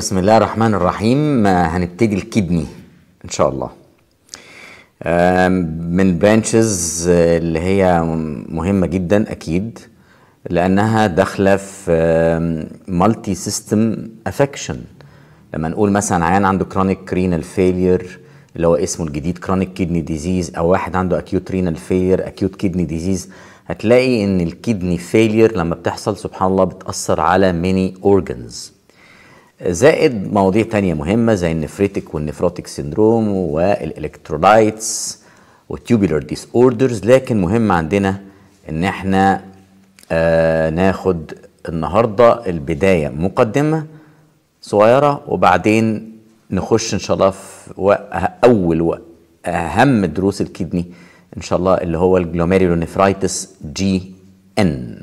بسم الله الرحمن الرحيم آه، هنبتدي الكدني ان شاء الله آم، من برانشز اللي هي مهمة جدا اكيد لانها داخلة في مالتي سيستم افكشن لما نقول مثلا عيان عنده كرونيك رينال فيلير اللي هو اسمه الجديد كرونيك كيدني ديزيز او واحد عنده اكيوت رينال فيلير اكيوت كيدني ديزيز هتلاقي ان الكيدني فيلير لما بتحصل سبحان الله بتأثر على ميني اورجنز زائد مواضيع تانية مهمة زي النفريتك والنفروتيك سيندروم والالكترولايتس والتيوبولار ديس اوردرز لكن مهم عندنا ان احنا آه ناخد النهارده البداية مقدمة صغيرة وبعدين نخش ان شاء الله في وق- اول واهم دروس الكدني ان شاء الله اللي هو الجلوميريولونيفرايتس جي ان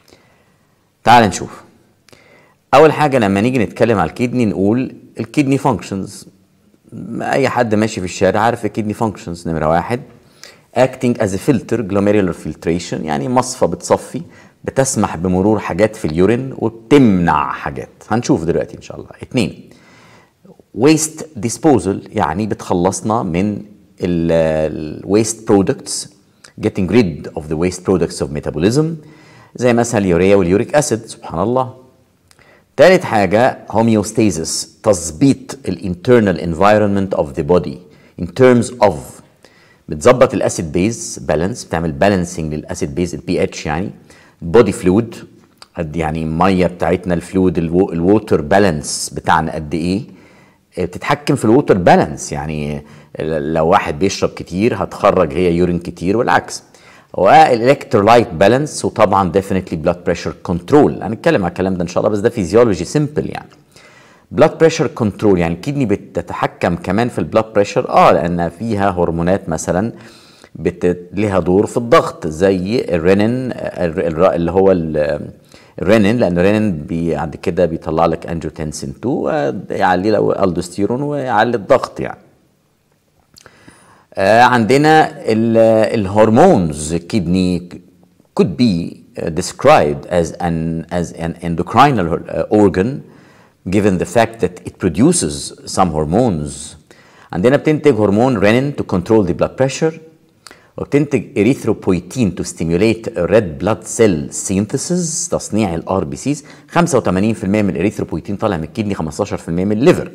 تعال نشوف اول حاجه لما نيجي نتكلم على الكدني نقول الكدني فانكشنز اي حد ماشي في الشارع عارف الكدني فانكشنز نمره واحد acting as a filter glomerular filtration يعني مصفى بتصفي بتسمح بمرور حاجات في اليورين وبتمنع حاجات هنشوف دلوقتي ان شاء الله اتنين waste disposal يعني بتخلصنا من ال waste products getting rid of the waste products of metabolism زي مثلا اليوريا واليوريك اسيد سبحان الله تالت حاجة homeostasis تظبيط ال internal environment of the body in terms of بتظبط الاسيد بيز بالانس بتعمل بالانسنج للاسيد بيز البي اتش يعني بودي فلويد قد يعني الميه بتاعتنا الفلويد الووتر بالانس بتاعنا قد ايه بتتحكم في الووتر بالانس يعني لو واحد بيشرب كتير هتخرج هي يورين كتير والعكس والالكترولايت بالانس وطبعا ديفينتلي بلاد بريشر كنترول هنتكلم على الكلام ده ان شاء الله بس ده فيزيولوجي سيمبل يعني بلاد بريشر كنترول يعني الكدني بتتحكم كمان في البلاد بريشر اه لان فيها هرمونات مثلا بت... لها دور في الضغط زي الرينين الر- الر- اللي هو ال- الرينين لان الرينين بي- بعد كده بيطلع لك انجيوتنسين 2 آه، يعلي لو الدوستيرون ويعلي الضغط يعني آه، عندنا ال- الهرمونز الكدني could be uh, described as an as an endocrine uh, organ given the fact that it produces some hormones عندنا بتنتج هرمون رينين to control the blood pressure وبتنتج اريثروبويتين to stimulate red blood cell synthesis تصنيع الار بي سيز 85% من الاريثروبويتين طالع من الكدني 15% من الليفر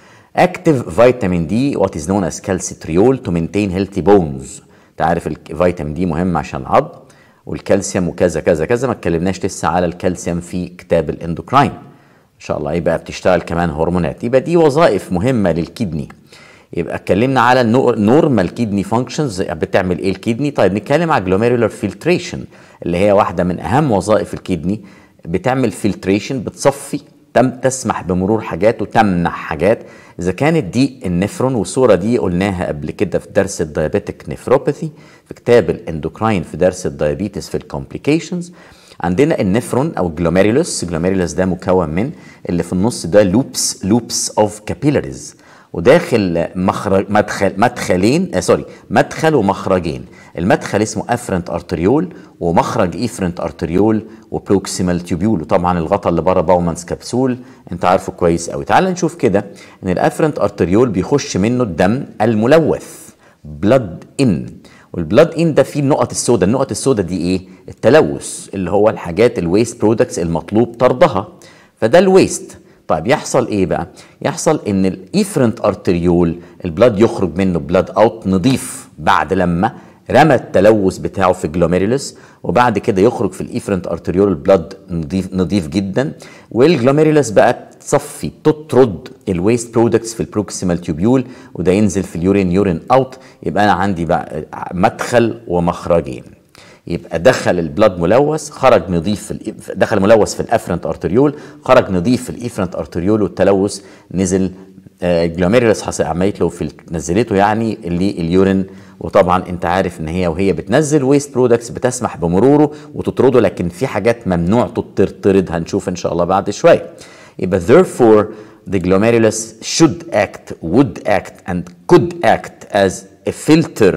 active vitamin D what is known as calcitriol to maintain healthy bones تعرف الفيتامين دي مهم عشان العظم والكالسيوم وكذا كذا كذا ما اتكلمناش لسه على الكالسيوم في كتاب الاندوكراين ان شاء الله يبقى بتشتغل كمان هرمونات يبقى دي وظائف مهمه للكدني يبقى اتكلمنا على النورمال كيدني فانكشنز بتعمل ايه الكدني طيب نتكلم على جلوميرولار فلتريشن اللي هي واحده من اهم وظائف الكدني بتعمل فلتريشن بتصفي تم تسمح بمرور حاجات وتمنع حاجات اذا كانت دي النفرون والصوره دي قلناها قبل كده في درس الدايابيتك نفروباثي في كتاب الاندوكراين في درس الدايابيتس في الكومبليكيشنز عندنا النفرون او جلوميرولوس جلوميرولوس ده مكون من اللي في النص ده لوبس لوبس اوف كابيلاريز وداخل مخرج مدخل مدخلين آه سوري مدخل ومخرجين المدخل اسمه افرنت ارتريول ومخرج ايفرنت ارتريول وبروكسيمال تيوبيول وطبعا الغطا اللي بره باومانز كبسول انت عارفه كويس قوي تعال نشوف كده ان الافرنت ارتريول بيخش منه الدم الملوث بلاد ان والبلاد ان ده فيه النقط السوداء النقط السوداء دي ايه التلوث اللي هو الحاجات الويست برودكتس المطلوب طردها فده الويست طيب يحصل ايه بقى يحصل ان الايفرنت ارتريول البلاد يخرج منه بلاد اوت نظيف بعد لما رمى التلوث بتاعه في الجلوميرولس وبعد كده يخرج في الايفرنت ارتريول البلاد نظيف نظيف جدا والجلوميرولس بقى تصفي تطرد الويست برودكتس في البروكسيمال تيوبيول وده ينزل في اليورين يورين اوت يبقى انا عندي بقى مدخل ومخرجين يبقى دخل البلاد ملوث خرج نظيف في الإ- دخل ملوث في الافرنت ارتريول خرج نظيف في الايفرنت ارتريول والتلوث نزل جلوميرولس عملت له في نزلته يعني اللي اليورين وطبعا انت عارف ان هي وهي بتنزل ويست برودكتس بتسمح بمروره وتطرده لكن في حاجات ممنوع تطرد هنشوف ان شاء الله بعد شويه يبقى therefore the glomerulus should act would act and could act as a filter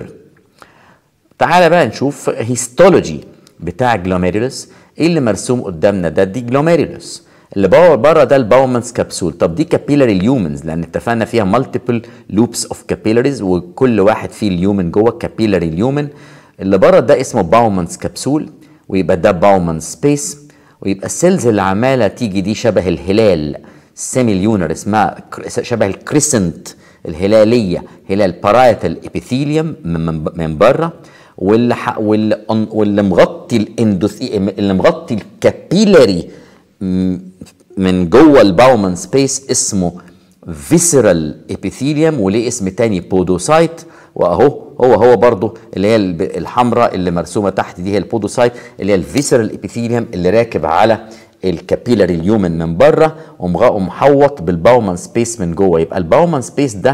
تعالى بقى نشوف هيستولوجي بتاع جلوميرولس ايه اللي مرسوم قدامنا ده دي جلوميرولس اللي بره بره ده الباومنز كبسول طب دي كابيلاري اليومنز لان اتفقنا فيها مالتيبل لوبس اوف كابيلاريز وكل واحد فيه اليومن جوه كابيلاري اليومن اللي بره ده اسمه باومنز كبسول ويبقى ده باومنز سبيس ويبقى السيلز اللي عماله تيجي دي شبه الهلال سيمي ليونر اسمها شبه الكريسنت الهلاليه هلال بارايتال ابيثيليوم من, من بره واللي واللي, واللي مغطي الاندوثي اللي مغطي الكابيلاري من جوه الباومان سبيس اسمه فيسرال ابيثيليوم وليه اسم تاني بودوسايت واهو هو هو برضه اللي هي الحمراء اللي مرسومه تحت دي هي البودوسايت اللي هي الفيسرال ابيثيليوم اللي راكب على الكابيلاري اليومن من بره ومحوط بالباومان سبيس من جوه يبقى الباومان سبيس ده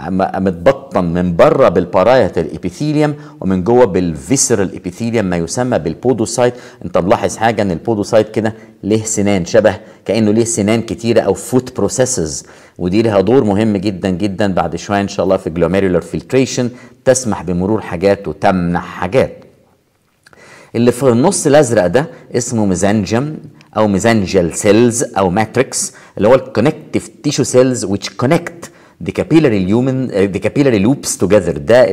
متبطن من بره بالبارايتال ابيثيليوم ومن جوه بالفيسرال ابيثيليوم ما يسمى بالبودوسايت انت ملاحظ حاجه ان البودوسايت كده ليه سنان شبه كانه ليه سنان كتيره او فوت بروسيسز ودي لها دور مهم جدا جدا بعد شويه ان شاء الله في جلوميرولار فلتريشن تسمح بمرور حاجات وتمنع حاجات اللي في النص الازرق ده اسمه ميزانجم او ميزانجل سيلز او ماتريكس اللي هو الكونكتيف تيشو سيلز which connect the capillary lumen the capillary loops together ده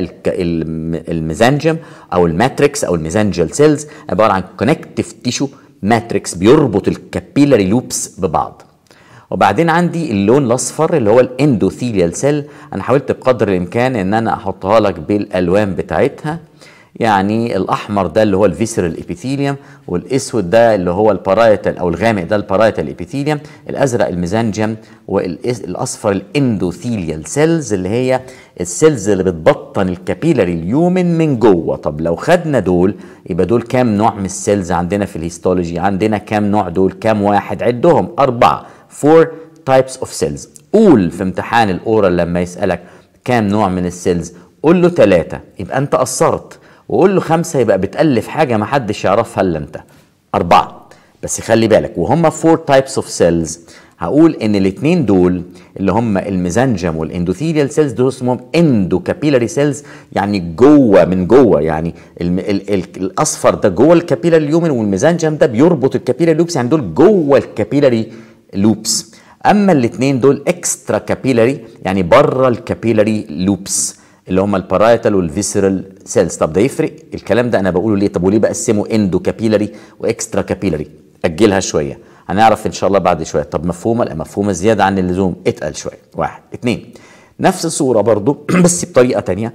الميزانجم او الماتريكس او الميزانجل سيلز عباره عن كونكتيف تيشو ماتريكس بيربط الكابيلاري لوبس ببعض وبعدين عندي اللون الاصفر اللي هو الاندوثيليال سيل انا حاولت بقدر الامكان ان انا احطها لك بالالوان بتاعتها يعني الاحمر ده اللي هو الفيسرال ابيثيليوم والاسود ده اللي هو البارايتال او الغامق ده البارايتال ابيثيليوم الازرق الميزانجم والاصفر الاندوثيليال سيلز اللي هي السيلز اللي بتبطن الكابيلاري اليومن من جوه طب لو خدنا دول يبقى دول كام نوع من السيلز عندنا في الهيستولوجي عندنا كام نوع دول كام واحد عدهم اربعه فور تايبس اوف سيلز قول في امتحان الاورال لما يسالك كام نوع من السيلز قول له ثلاثه يبقى انت قصرت وقول له خمسه يبقى بتالف حاجه ما حدش يعرفها الا انت اربعه بس خلي بالك وهم فور تايبس اوف سيلز هقول ان الاثنين دول اللي هم الميزانجم والاندوثيليال سيلز دول اسمهم اندو كابيلاري سيلز يعني جوه من جوه يعني ال ال ال الاصفر ده جوه الكابيلاري اليومن والميزانجم ده بيربط الكابيلاري لوبس يعني دول جوه الكابيلاري لوبس اما الاثنين دول اكسترا كابيلاري يعني بره الكابيلاري لوبس اللي هم البارايتال والفيسرال سيلز طب ده يفرق الكلام ده انا بقوله ليه طب وليه بقسمه اندو كابيلاري واكسترا كابيلاري اجلها شويه هنعرف ان شاء الله بعد شويه طب مفهومه لا مفهومه زياده عن اللزوم اتقل شويه واحد اتنين نفس الصوره برضو بس بطريقه تانية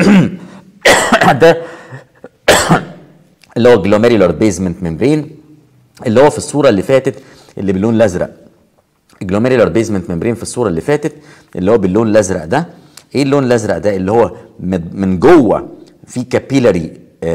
ده اللي هو جلوميريولار بيزمنت ممبرين اللي هو في الصوره اللي فاتت اللي باللون الازرق جلوميريولار بيزمنت ممبرين في الصوره اللي فاتت اللي هو باللون الازرق ده ايه اللون الازرق ده اللي هو من جوه في كابيلاري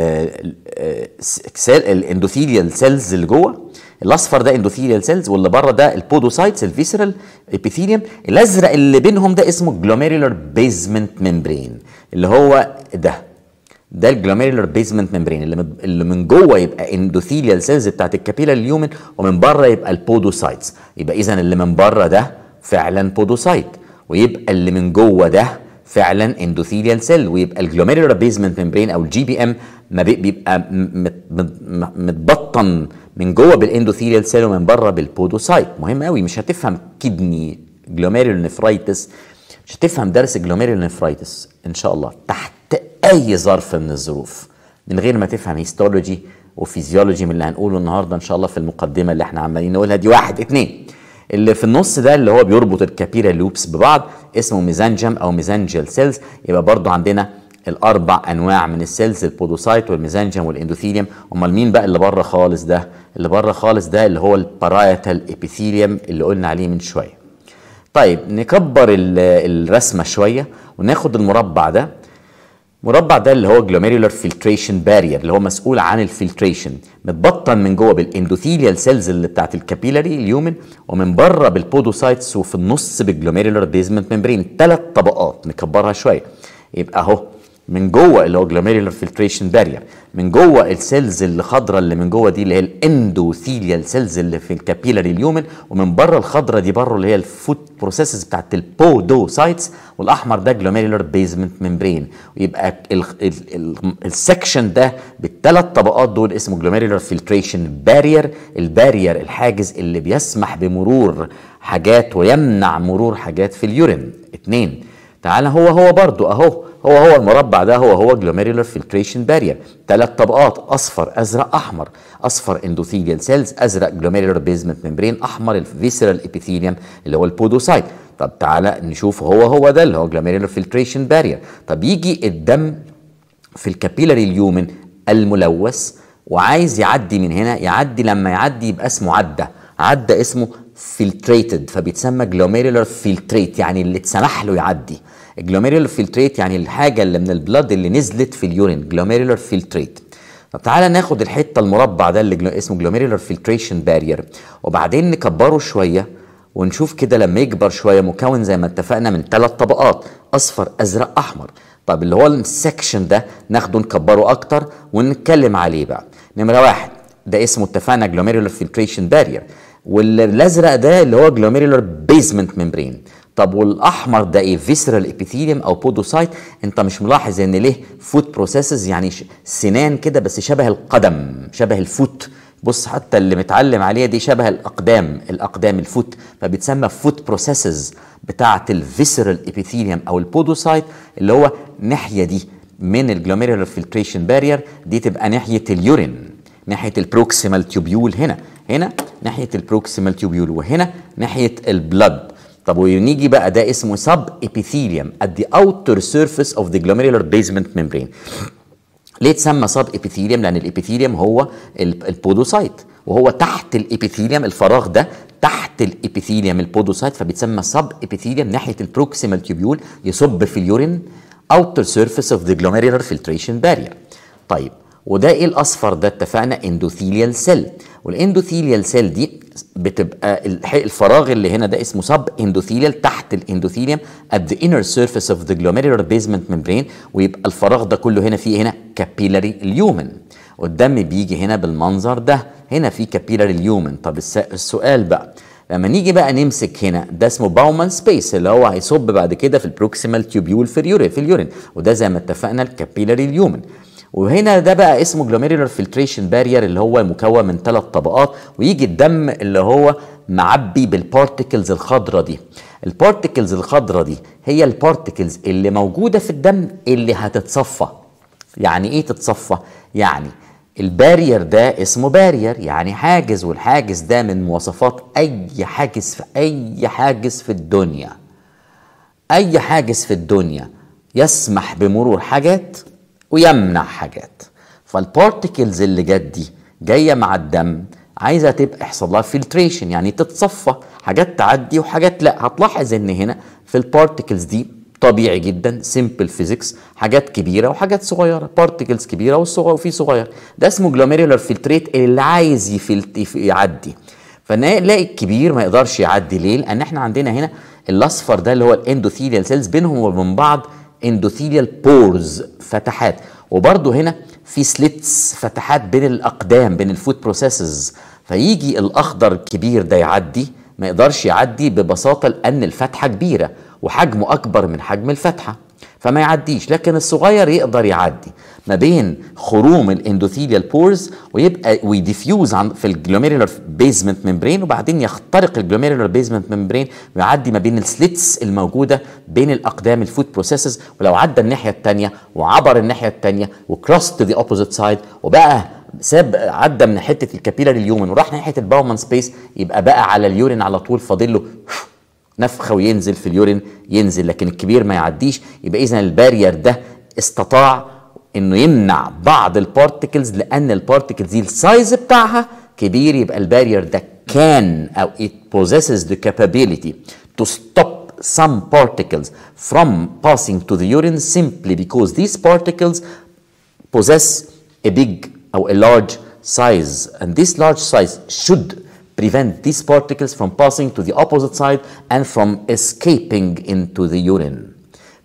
سيل الاندوثيليال سيلز اللي جوه الاصفر ده اندوثيليال سيلز واللي بره ده البودوسايتس الفيسرال ابيثيليوم الازرق اللي بينهم ده اسمه جلوميرولار بيزمنت ممبرين اللي هو ده ده الجلوميرولار بيزمنت ممبرين اللي اللي من جوه يبقى اندوثيليال سيلز بتاعت الكابيلار اليومن ومن بره يبقى البودوسايتس يبقى اذا اللي من بره ده فعلا بودوسايت ويبقى اللي من جوه ده فعلا اندوثيليال سيل ويبقى الجلوميرولار بيزمنت ممبرين او الجي بي ام ما بيبقى متبطن من جوه بالاندوثيليال سيل ومن بره بالبودوسايت مهم قوي مش هتفهم كدني جلوميرول نفرايتس مش هتفهم درس جلوميرول نفرايتس ان شاء الله تحت اي ظرف من الظروف من غير ما تفهم هيستولوجي وفيزيولوجي من اللي هنقوله النهارده ان شاء الله في المقدمه اللي احنا عمالين نقولها دي واحد اتنين اللي في النص ده اللي هو بيربط الكابيلا لوبس ببعض اسمه ميزانجم او ميزانجل سيلز يبقى برضو عندنا الاربع انواع من السيلز البودوسايت والميزانجم والاندوثيليوم امال مين بقى اللي بره خالص ده اللي بره خالص ده اللي هو البارايتال ابيثيليوم اللي قلنا عليه من شويه طيب نكبر الرسمه شويه وناخد المربع ده المربع ده اللي هو جلوميرولار فلتريشن بارير اللي هو مسؤول عن الفلتريشن متبطن من جوه بالاندوثيليال سيلز اللي بتاعت الكابيلاري اليومن ومن بره بالبودوسايتس وفي النص بالجلوميرولار بيزمنت ممبرين ثلاث طبقات نكبرها شويه يبقى اهو من جوه اللي هو جلوميرولار فلتريشن بارير من جوه السيلز اللي خضراء اللي من جوه دي اللي هي الاندوثيليال سيلز اللي في الكابيلاري اليومن ومن بره الخضراء دي بره اللي هي الفوت بروسيسز بتاعت البودوسايتس والاحمر ده جلوميرولار بيزمنت ممبرين ويبقى السكشن ده بالثلاث طبقات دول اسمه جلوميرولار فلتريشن بارير البارير الحاجز اللي بيسمح بمرور حاجات ويمنع مرور حاجات في اليورين اتنين تعالى هو هو برضو اهو هو هو المربع ده هو هو جلوميرولار فلتريشن بارير ثلاث طبقات اصفر ازرق احمر اصفر اندوثيليال سيلز ازرق جلوميرولار بيزمنت ممبرين احمر الفيسرال ابيثيليوم اللي هو البودوسايت طب تعالى نشوف هو هو ده اللي هو جلوميرولار فلتريشن بارير طب يجي الدم في الكابيلاري اليومن الملوث وعايز يعدي من هنا يعدي لما يعدي يبقى اسمه عدى عدى اسمه فلتريتد فبيتسمى جلوميرولار فلتريت يعني اللي اتسمح له يعدي الجلوميرولار فلتريت يعني الحاجه اللي من البلاد اللي نزلت في اليورين جلوميرولار فلتريت طب تعالى ناخد الحته المربع ده اللي جلو... اسمه جلوميرولار فلتريشن بارير وبعدين نكبره شويه ونشوف كده لما يكبر شويه مكون زي ما اتفقنا من ثلاث طبقات اصفر ازرق احمر طب اللي هو السكشن ده ناخده نكبره اكتر ونتكلم عليه بقى نمره واحد ده اسمه اتفقنا جلوميرولار فلتريشن بارير والازرق ده اللي هو جلوميرولار بيزمنت ممبرين طب والاحمر ده ايه فيسرال ابيثيليوم او بودوسايت انت مش ملاحظ ان ليه فوت بروسيسز يعني سنان كده بس شبه القدم شبه الفوت بص حتى اللي متعلم عليها دي شبه الاقدام الاقدام الفوت فبتسمى فوت بروسيسز بتاعه الفيسرال ابيثيليوم او البودوسايت اللي هو الناحيه دي من الجلوميرولار فلتريشن بارير دي تبقى ناحيه اليورين ناحيه البروكسيمال تيوبيول هنا هنا ناحيه البروكسيمال تيوبيول وهنا ناحيه البلد طب ونيجي بقى ده اسمه سب ابيثيليوم at the outer surface of the glomerular basement membrane ليه اتسمى سب ابيثيليوم لان الابيثيليوم هو البودوسايت وهو تحت الابيثيليوم الفراغ ده تحت الابيثيليوم البودوسايت فبيتسمى سب ابيثيليوم ناحيه البروكسيمال تيوبيول يصب في اليورين outer surface of the glomerular filtration barrier طيب وده ايه الاصفر ده اتفقنا اندوثيليال سيل والاندوثيليال سيل دي بتبقى الفراغ اللي هنا ده اسمه سب اندوثيليال تحت الاندوثيليوم at the inner surface of the glomerular basement membrane ويبقى الفراغ ده كله هنا فيه هنا كابيلاري اليومن والدم بيجي هنا بالمنظر ده هنا في كابيلاري اليومن طب السؤال بقى لما نيجي بقى نمسك هنا ده اسمه باومان سبيس اللي هو هيصب بعد كده في البروكسيمال تيوبيول في اليورين في اليورين وده زي ما اتفقنا الكابيلاري اليومن وهنا ده بقى اسمه جلوميرولار فلتريشن بارير اللي هو مكون من ثلاث طبقات ويجي الدم اللي هو معبي بالبارتكلز الخضراء دي البارتكلز الخضراء دي هي البارتكلز اللي موجوده في الدم اللي هتتصفى يعني ايه تتصفى يعني البارير ده اسمه بارير يعني حاجز والحاجز ده من مواصفات اي حاجز في اي حاجز في الدنيا اي حاجز في الدنيا يسمح بمرور حاجات ويمنع حاجات فالبارتكلز اللي جت دي جايه مع الدم عايزه تبقى يحصل لها فلتريشن يعني تتصفى حاجات تعدي وحاجات لا هتلاحظ ان هنا في البارتكلز دي طبيعي جدا سيمبل فيزيكس حاجات كبيره وحاجات صغيره بارتكلز كبيره والصغير وفي صغير ده اسمه جلوميرولار فلتريت اللي عايز يفلت يعدي فنلاقي الكبير ما يقدرش يعدي ليه لان احنا عندنا هنا الاصفر ده اللي هو الاندوثيليال سيلز بينهم وبين بعض اندوثيليال بورز فتحات وبرضه هنا في سليتس فتحات بين الاقدام بين الفوت بروسيسز فيجي الاخضر الكبير ده يعدي ما يقدرش يعدي ببساطه لان الفتحه كبيره وحجمه اكبر من حجم الفتحه فما يعديش لكن الصغير يقدر يعدي ما بين خروم الاندوثيليال بورز ويبقى ويديفيوز عن في الجلوميرولار بيزمنت ممبرين وبعدين يخترق الجلوميرولار بيزمنت ممبرين ويعدي ما بين السليتس الموجوده بين الاقدام الفوت بروسيسز ولو عدى الناحيه الثانيه وعبر الناحيه الثانيه وكروس تو ذا اوبوزيت سايد وبقى ساب عدى من حته الكابيلاري اليومن وراح ناحيه الباومان سبيس يبقى بقى على اليورين على طول فاضل له نفخه وينزل في اليورين ينزل لكن الكبير ما يعديش يبقى اذا البارير ده استطاع انه يمنع بعض البارتكلز لان البارتكلز دي السايز بتاعها كبير يبقى البارير ده كان او it possesses the capability to stop some particles from passing to the urine simply because these particles possess a big or a large size and this large size should prevent these particles from passing to the opposite side and from escaping into the urine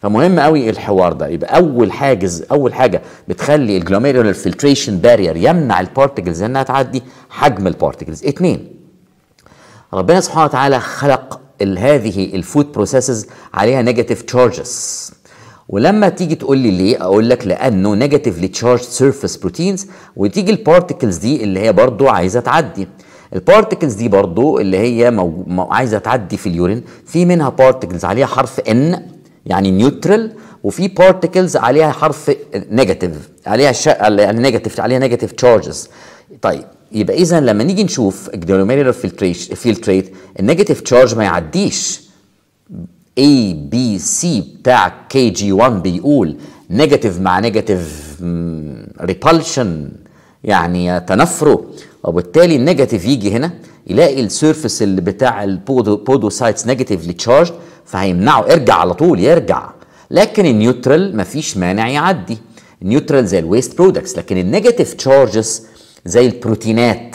فمهم قوي الحوار ده يبقى اول حاجز اول حاجه بتخلي الجلوميرولار فلتريشن بارير يمنع البارتكلز انها تعدي حجم البارتكلز اتنين ربنا سبحانه وتعالى خلق هذه الفود بروسيسز عليها نيجاتيف تشارجز ولما تيجي تقول لي ليه اقول لك لانه نيجاتيفلي تشارج سيرفيس بروتينز وتيجي البارتكلز دي اللي هي برضو عايزه تعدي البارتكلز دي برضو اللي هي مو... مو... عايزه تعدي في اليورين في منها بارتكلز عليها حرف ان يعني نيوترال وفي بارتكلز عليها حرف نيجاتيف عليها ش... نيجاتيف عليها نيجاتيف تشارجز طيب يبقى اذا لما نيجي نشوف الجلوميرولار فلتريت النيجاتيف تشارج ما يعديش A B C بتاع كي جي 1 بيقول نيجاتيف مع نيجاتيف ريبالشن يعني يتنافروا وبالتالي النيجاتيف يجي هنا يلاقي السيرفيس اللي بتاع البودوسايتس نيجاتيفلي تشارج فهيمنعه ارجع على طول يرجع لكن النيوترال مفيش مانع يعدي النيوترال زي الويست برودكتس لكن النيجاتيف تشارجز زي البروتينات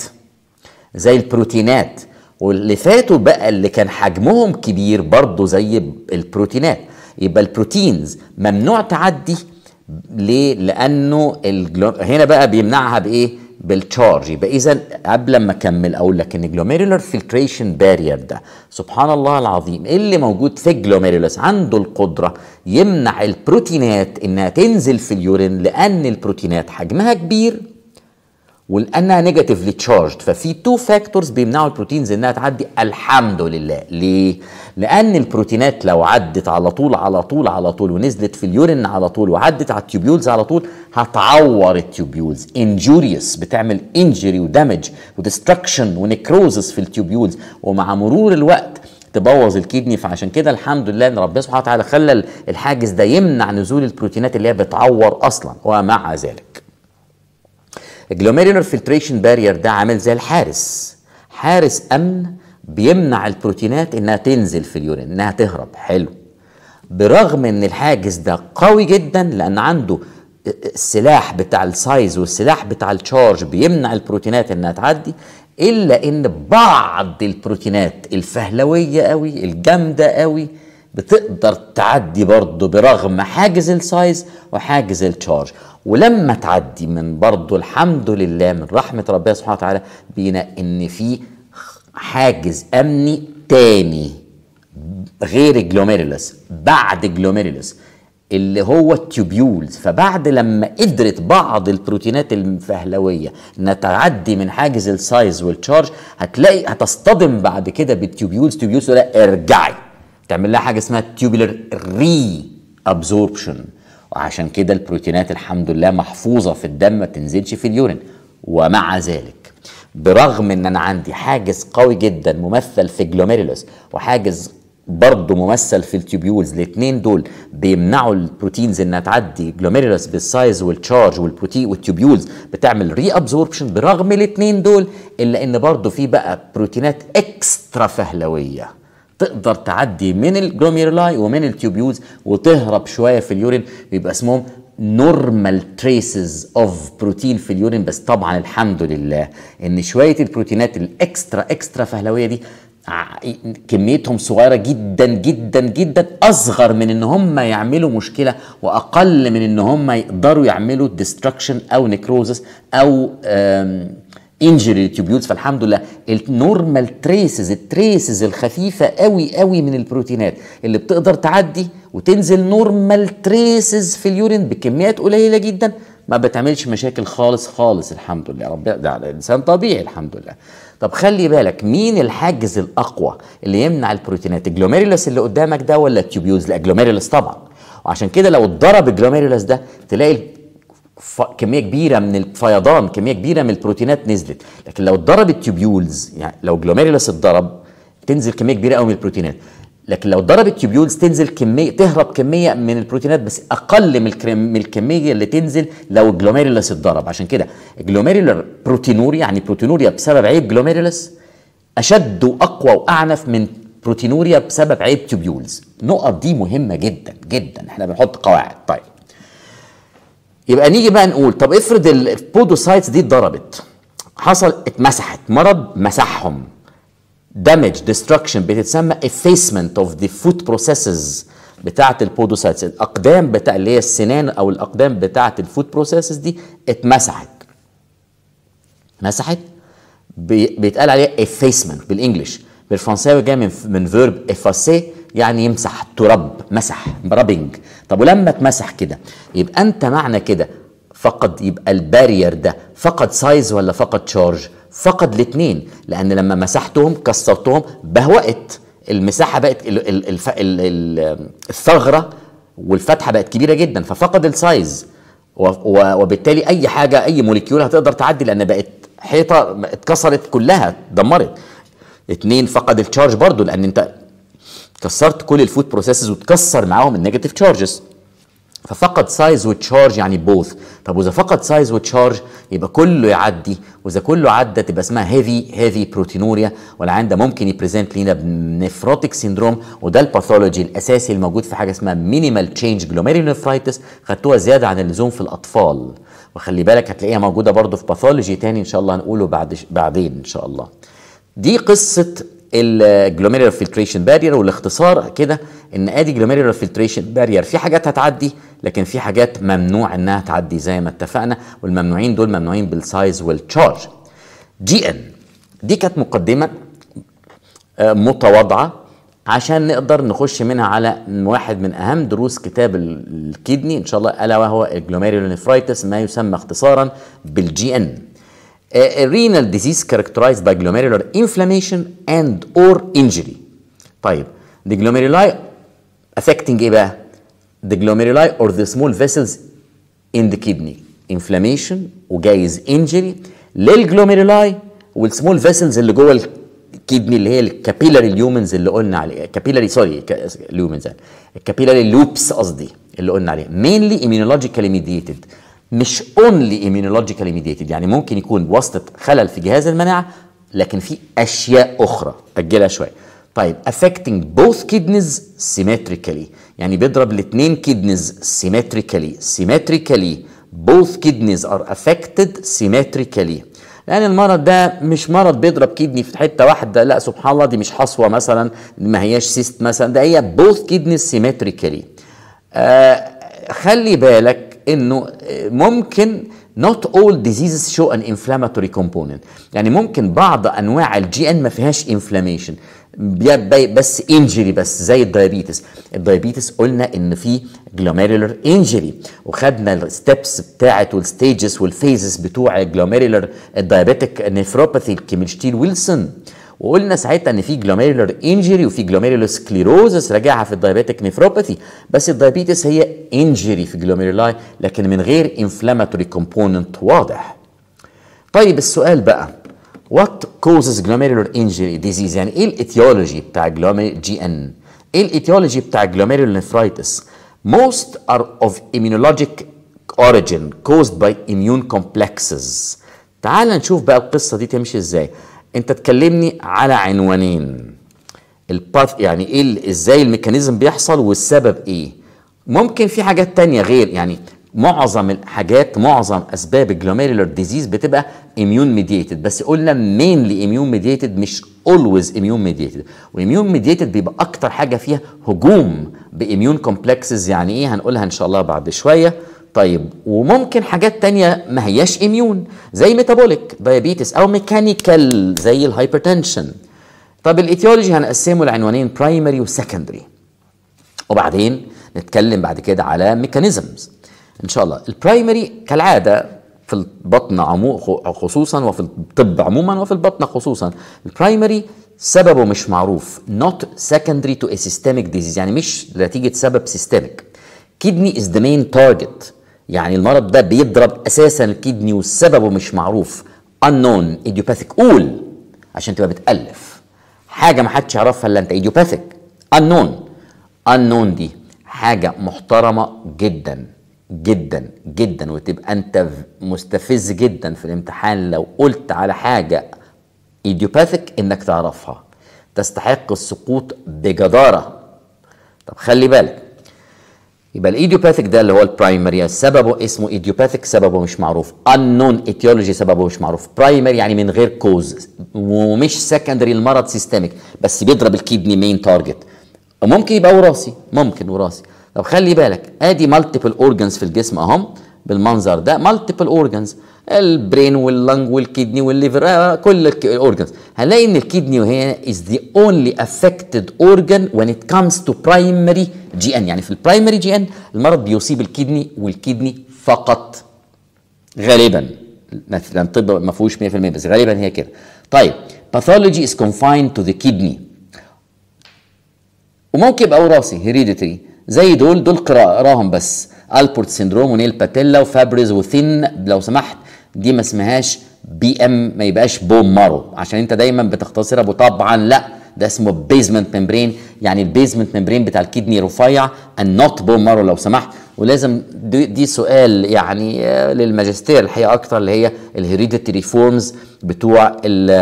زي البروتينات واللي فاتوا بقى اللي كان حجمهم كبير برضه زي البروتينات يبقى البروتينز ممنوع تعدي ليه؟ لانه الجلو... هنا بقى بيمنعها بايه؟ بالتشارج يبقى اذا قبل ما اكمل اقول لك ان الجلوميرولار فلتريشن بارير ده سبحان الله العظيم اللي موجود في الجلوميرولس عنده القدره يمنع البروتينات انها تنزل في اليورين لان البروتينات حجمها كبير ولانها نيجاتيفلي تشارجد ففي تو فاكتورز بيمنعوا البروتينز انها تعدي الحمد لله ليه لان البروتينات لو عدت على طول على طول على طول ونزلت في اليورين على طول وعدت على التيوبيولز على طول هتعور التيوبيولز انجوريوس بتعمل انجري ودامج وديستركشن ونكروزس في التيوبيولز ومع مرور الوقت تبوظ الكدني فعشان كده الحمد لله ان ربنا سبحانه وتعالى خلى الحاجز ده يمنع نزول البروتينات اللي هي بتعور اصلا ومع ذلك الجلوميرولار فلتريشن بارير ده عامل زي الحارس حارس امن بيمنع البروتينات انها تنزل في اليورين انها تهرب حلو برغم ان الحاجز ده قوي جدا لان عنده السلاح بتاع السايز والسلاح بتاع التشارج بيمنع البروتينات انها تعدي الا ان بعض البروتينات الفهلويه قوي الجامده قوي بتقدر تعدي برضه برغم حاجز السايز وحاجز التشارج ولما تعدي من برضه الحمد لله من رحمة ربنا سبحانه وتعالى بينا ان في حاجز امني تاني غير الجلوميرولس بعد الجلوميرولس اللي هو التيوبيولز فبعد لما قدرت بعض البروتينات الفهلويه انها تعدي من حاجز السايز والتشارج هتلاقي هتصطدم بعد كده بالتيوبيولز تيوبيولز لا ارجعي تعمل لها حاجه اسمها تيوبولار ري ابزوربشن وعشان كده البروتينات الحمد لله محفوظه في الدم ما تنزلش في اليورين ومع ذلك برغم ان انا عندي حاجز قوي جدا ممثل في جلوميرولوس وحاجز برضه ممثل في التيوبيولز الاثنين دول بيمنعوا البروتينز انها تعدي جلوميرولوس بالسايز والتشارج والبروتين والتيوبيولز بتعمل ري ابزوربشن برغم الاثنين دول الا ان برضه في بقى بروتينات اكسترا فهلويه تقدر تعدي من الجلوميرولاي ومن التيوبيولز وتهرب شويه في اليورين يبقى اسمهم نورمال تريسز اوف بروتين في اليورين بس طبعا الحمد لله ان شويه البروتينات الاكسترا اكسترا فهلويه دي كميتهم صغيرة جدا جدا جدا أصغر من إن هم يعملوا مشكلة وأقل من إن هم يقدروا يعملوا ديستركشن أو نكروزس أو انجري تيوبيولز فالحمد لله النورمال تريسز التريسز الخفيفه قوي قوي من البروتينات اللي بتقدر تعدي وتنزل نورمال تريسز في اليورين بكميات قليله جدا ما بتعملش مشاكل خالص خالص الحمد لله رب ده الانسان طبيعي الحمد لله طب خلي بالك مين الحاجز الاقوى اللي يمنع البروتينات الجلوميرولس اللي قدامك ده ولا التيوبيولز لا الجلوميرولس طبعا وعشان كده لو اتضرب الجلوميرولس ده تلاقي ف... كميه كبيره من الفيضان كميه كبيره من البروتينات نزلت لكن لو اتضرب التيوبيولز يعني لو جلوميرولس اتضرب تنزل كميه كبيره قوي من البروتينات لكن لو ضرب التيوبيولز تنزل كميه تهرب كميه من البروتينات بس اقل من, الكريم من الكميه اللي تنزل لو الجلوميرولس اتضرب عشان كده الجلوميرولر بروتينوريا يعني بروتينوريا بسبب عيب جلوميرولس اشد واقوى واعنف من بروتينوريا بسبب عيب تيوبيولز النقط دي مهمه جدا جدا احنا بنحط قواعد طيب يبقى نيجي بقى نقول طب افرض البودوسايتس دي اتضربت حصل اتمسحت مرض مسحهم damage destruction بتتسمى effacement of the food processes بتاعه البودوسايتس الاقدام بتاع اللي هي السنان او الاقدام بتاعه الفود بروسيسز دي اتمسحت مسحت بي- بيتقال عليها effacement بالانجلش بالفرنساوي جاي من من فيرب effacer يعني يمسح ترب مسح رابنج طب ولما اتمسح كده يبقى انت معنى كده فقد يبقى البارير ده فقد سايز ولا فقد تشارج فقد الاثنين لان لما مسحتهم كسرتهم بهوأت المساحه بقت ال- ال- الف- ال- ال- الثغره والفتحه بقت كبيره جدا ففقد السايز و- و- وبالتالي اي حاجه اي موليكيول هتقدر تعدي لان بقت حيطه اتكسرت كلها اتدمرت اتنين فقد التشارج برضو لان انت كسرت كل الفود بروسيسز وتكسر معاهم النيجاتيف تشارجز ففقد سايز وتشارج يعني بوث طب واذا فقد سايز وتشارج يبقى كله يعدي واذا كله عدى تبقى اسمها هيفي هيفي بروتينوريا والعيان ده ممكن يبريزنت لينا بنفروتيك سيندروم وده الباثولوجي الاساسي الموجود في حاجه اسمها مينيمال تشينج جلوميريونيفرايتس خدتوها زياده عن اللزوم في الاطفال وخلي بالك هتلاقيها موجوده برضو في باثولوجي تاني ان شاء الله هنقوله بعد بعدين ان شاء الله دي قصه الجلوميرولار فلتريشن بارير والاختصار كده ان ادي جلوميرولار فلتريشن بارير في حاجات هتعدي لكن في حاجات ممنوع انها تعدي زي ما اتفقنا والممنوعين دول ممنوعين بالسايز والتشارج جي ان دي كانت مقدمه آه، متواضعه عشان نقدر نخش منها على واحد من اهم دروس كتاب ال- الكدني ان شاء الله الا وهو الجلوميرولونيفرايتس ما يسمى اختصارا بالجي ان renal disease characterized by glomerular inflammation and or injury طيب the glomeruli affecting ايه بقى the glomeruli or the small vessels in the kidney inflammation وجايز injury للجلوميرولاي والسمول فيسلز اللي جوه الكدني اللي هي الكابيلاري ليومنز اللي قلنا عليه كابيلاري سوري ليومنز الكابيلاري لوبس قصدي اللي قلنا عليه mainly immunologically mediated مش only immunologically mediated يعني ممكن يكون واسطة خلل في جهاز المناعة لكن في أشياء أخرى أجلها شوية طيب affecting both kidneys symmetrically يعني بيضرب الاثنين kidneys symmetrically symmetrically both kidneys are affected symmetrically لان المرض ده مش مرض بيضرب كدني في حته واحده لا سبحان الله دي مش حصوه مثلا ما هياش سيست مثلا ده هي both kidneys symmetrically آه خلي بالك انه ممكن not all diseases show an inflammatory component يعني ممكن بعض انواع الجي ان ما فيهاش inflammation بس انجري بس زي الدايابيتس الدايابيتس قلنا ان في جلوميرولر انجري وخدنا الستبس بتاعت والستيجز والفيزز بتوع الجلوميرولر الدايابيتك نيفروباثي الكيميلشتيل ويلسون وقلنا ساعتها ان في جلوميرولر انجري وفي جلوميرولر سكليروزس راجعها في الدايابيتك نيفروباثي بس الدايابيتس هي انجري في جلوميرولاي لكن من غير انفلاماتوري كومبوننت واضح طيب السؤال بقى what causes glomerular injury disease يعني ايه الايتيولوجي بتاع جي ان ايه الايتيولوجي بتاع glomerular nephritis most are of immunologic origin caused by immune complexes تعال نشوف بقى القصه دي تمشي ازاي انت تكلمني على عنوانين الباث يعني ايه ازاي الميكانيزم بيحصل والسبب ايه ممكن في حاجات تانية غير يعني معظم الحاجات معظم اسباب الجلوميرولار ديزيز بتبقى اميون ميديتد بس قلنا مينلي اميون ميديتد مش اولويز اميون ميديتد واميون ميديتد بيبقى اكتر حاجه فيها هجوم باميون كومبلكسز يعني ايه هنقولها ان شاء الله بعد شويه طيب وممكن حاجات تانية ما هياش اميون زي ميتابوليك دايابيتس او ميكانيكال زي الهايبرتنشن طب الايتيولوجي هنقسمه لعنوانين برايمري وسكندري وبعدين نتكلم بعد كده على ميكانيزمز ان شاء الله البرايمري كالعاده في البطن عمو خصوصا وفي الطب عموما وفي البطن خصوصا البرايمري سببه مش معروف not secondary to a systemic disease يعني مش نتيجه سبب سيستميك kidney is the main target يعني المرض ده بيضرب اساسا الكدني وسببه مش معروف unknown idiopathic قول عشان تبقى بتالف حاجه ما حدش يعرفها الا انت idiopathic unknown unknown دي حاجه محترمه جدا جدا جدا وتبقى انت مستفز جدا في الامتحان لو قلت على حاجه ايديوباثيك انك تعرفها تستحق السقوط بجداره طب خلي بالك يبقى الايديوباثيك ده اللي هو البرايمري سببه اسمه ايديوباثيك سببه مش معروف unknown etiology سببه مش معروف برايمري يعني من غير كوز ومش سكندري المرض سيستميك بس بيضرب الكيدني مين تارجت ممكن يبقى وراثي ممكن وراثي طب خلي بالك ادي مالتيبل اورجانز في الجسم اهم بالمنظر ده مالتيبل اورجانز البرين واللنج والكدني والليفر آه، كل الاورجانز هنلاقي ان الكدني وهي is the only affected organ when it comes to primary GN يعني في البرايمري جي ان المرض بيصيب الكدني والكدني فقط غالبا لان الطب ما فيهوش 100% بس غالبا هي كده طيب pathology is confined to the kidney وممكن يبقى وراثي هيريديتري زي دول دول قراهم بس البورت سيندروم ونيل باتيلا وفابريز وثين لو سمحت دي ما اسمهاش بي ام ما يبقاش بوم مارو عشان انت دايما بتختصرها طبعا لا ده اسمه بيزمنت ممبرين يعني البيزمنت ممبرين بتاع الكدني رفيع النوت بوم مارو لو سمحت ولازم دي, دي سؤال يعني للماجستير الحقيقه اكتر اللي هي الهيريديتري فورمز بتوع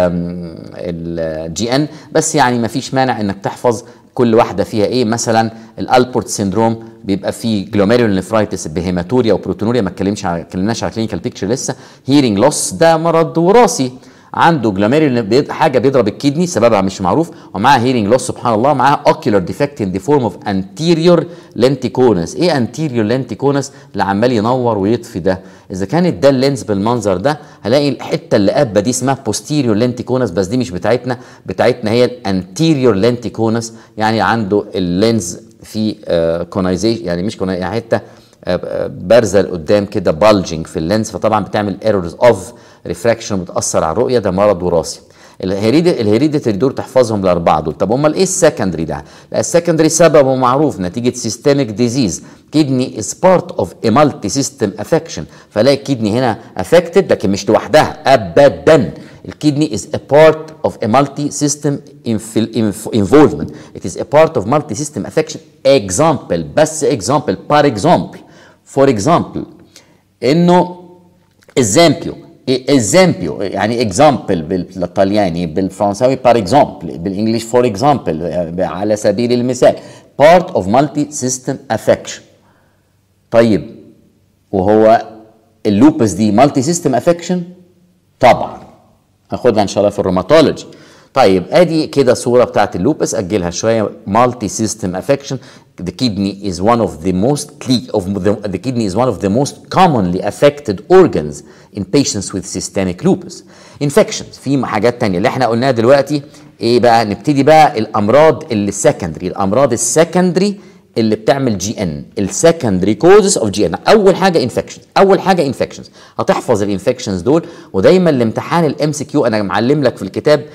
الجي ان بس يعني ما فيش مانع انك تحفظ كل واحده فيها ايه مثلا الالبورت سيندروم بيبقى فيه جلوميريول نفرايتس بهيماتوريا وبروتونوريا ما اتكلمش على اتكلمناش على كلينيكال بيكتشر لسه هيرنج لوس ده مرض وراثي عنده جلوميريول حاجه بيضرب الكدني سببها مش معروف ومعاها هيرنج لوس سبحان الله معاها اوكيولار ديفكت ان ذا فورم اوف انتيريور لنتيكونس ايه انتيريور لنتيكونس اللي عمال ينور ويطفي ده اذا كانت ده اللينز بالمنظر ده هلاقي الحته اللي قابه دي اسمها بوستيريور لنتيكونس بس دي مش بتاعتنا بتاعتنا هي الانتيريور لنتيكونس يعني عنده اللينز في كونايزيشن يعني مش كونايزيشن يعني حته بارزه لقدام كده بالجنج في اللينز فطبعا بتعمل ايرورز اوف ريفراكشن بتاثر على الرؤيه ده مرض وراثي الهيريديتري دول تحفظهم الاربعه دول طب امال ايه السكندري ده؟ لا السكندري سببه معروف نتيجه سيستميك ديزيز كدني از بارت اوف ا مالتي سيستم افكشن فلاقي الكدني هنا افكتد لكن مش لوحدها ابدا الكدني is a part of a multi-system involvement. It is a part of multi-system affection. Example بس example par example for example انه esempio esempio يعني example بالطلياني بالفرنساوي par example بالانجليش for example على سبيل المثال part of multi-system affection طيب وهو اللوبس دي مالتي سيستم افكشن طبعا هاخدها ان شاء الله في الروماتولوجي طيب ادي كده صوره بتاعت اللوبس اجلها شويه مالتي سيستم افكشن the kidney is one of the mostly of the, the kidney is one of the most commonly affected organs in patients with systemic lupus infections في حاجات تانية اللي احنا قلناها دلوقتي ايه بقى نبتدي بقى الامراض اللي سكندري الامراض السكندري اللي بتعمل جي ان السكندري كوزز اوف جي ان اول حاجه انفكشن اول حاجه انفكشنز هتحفظ الانفكشنز دول ودايما الامتحان الام سي كيو انا معلم لك في الكتاب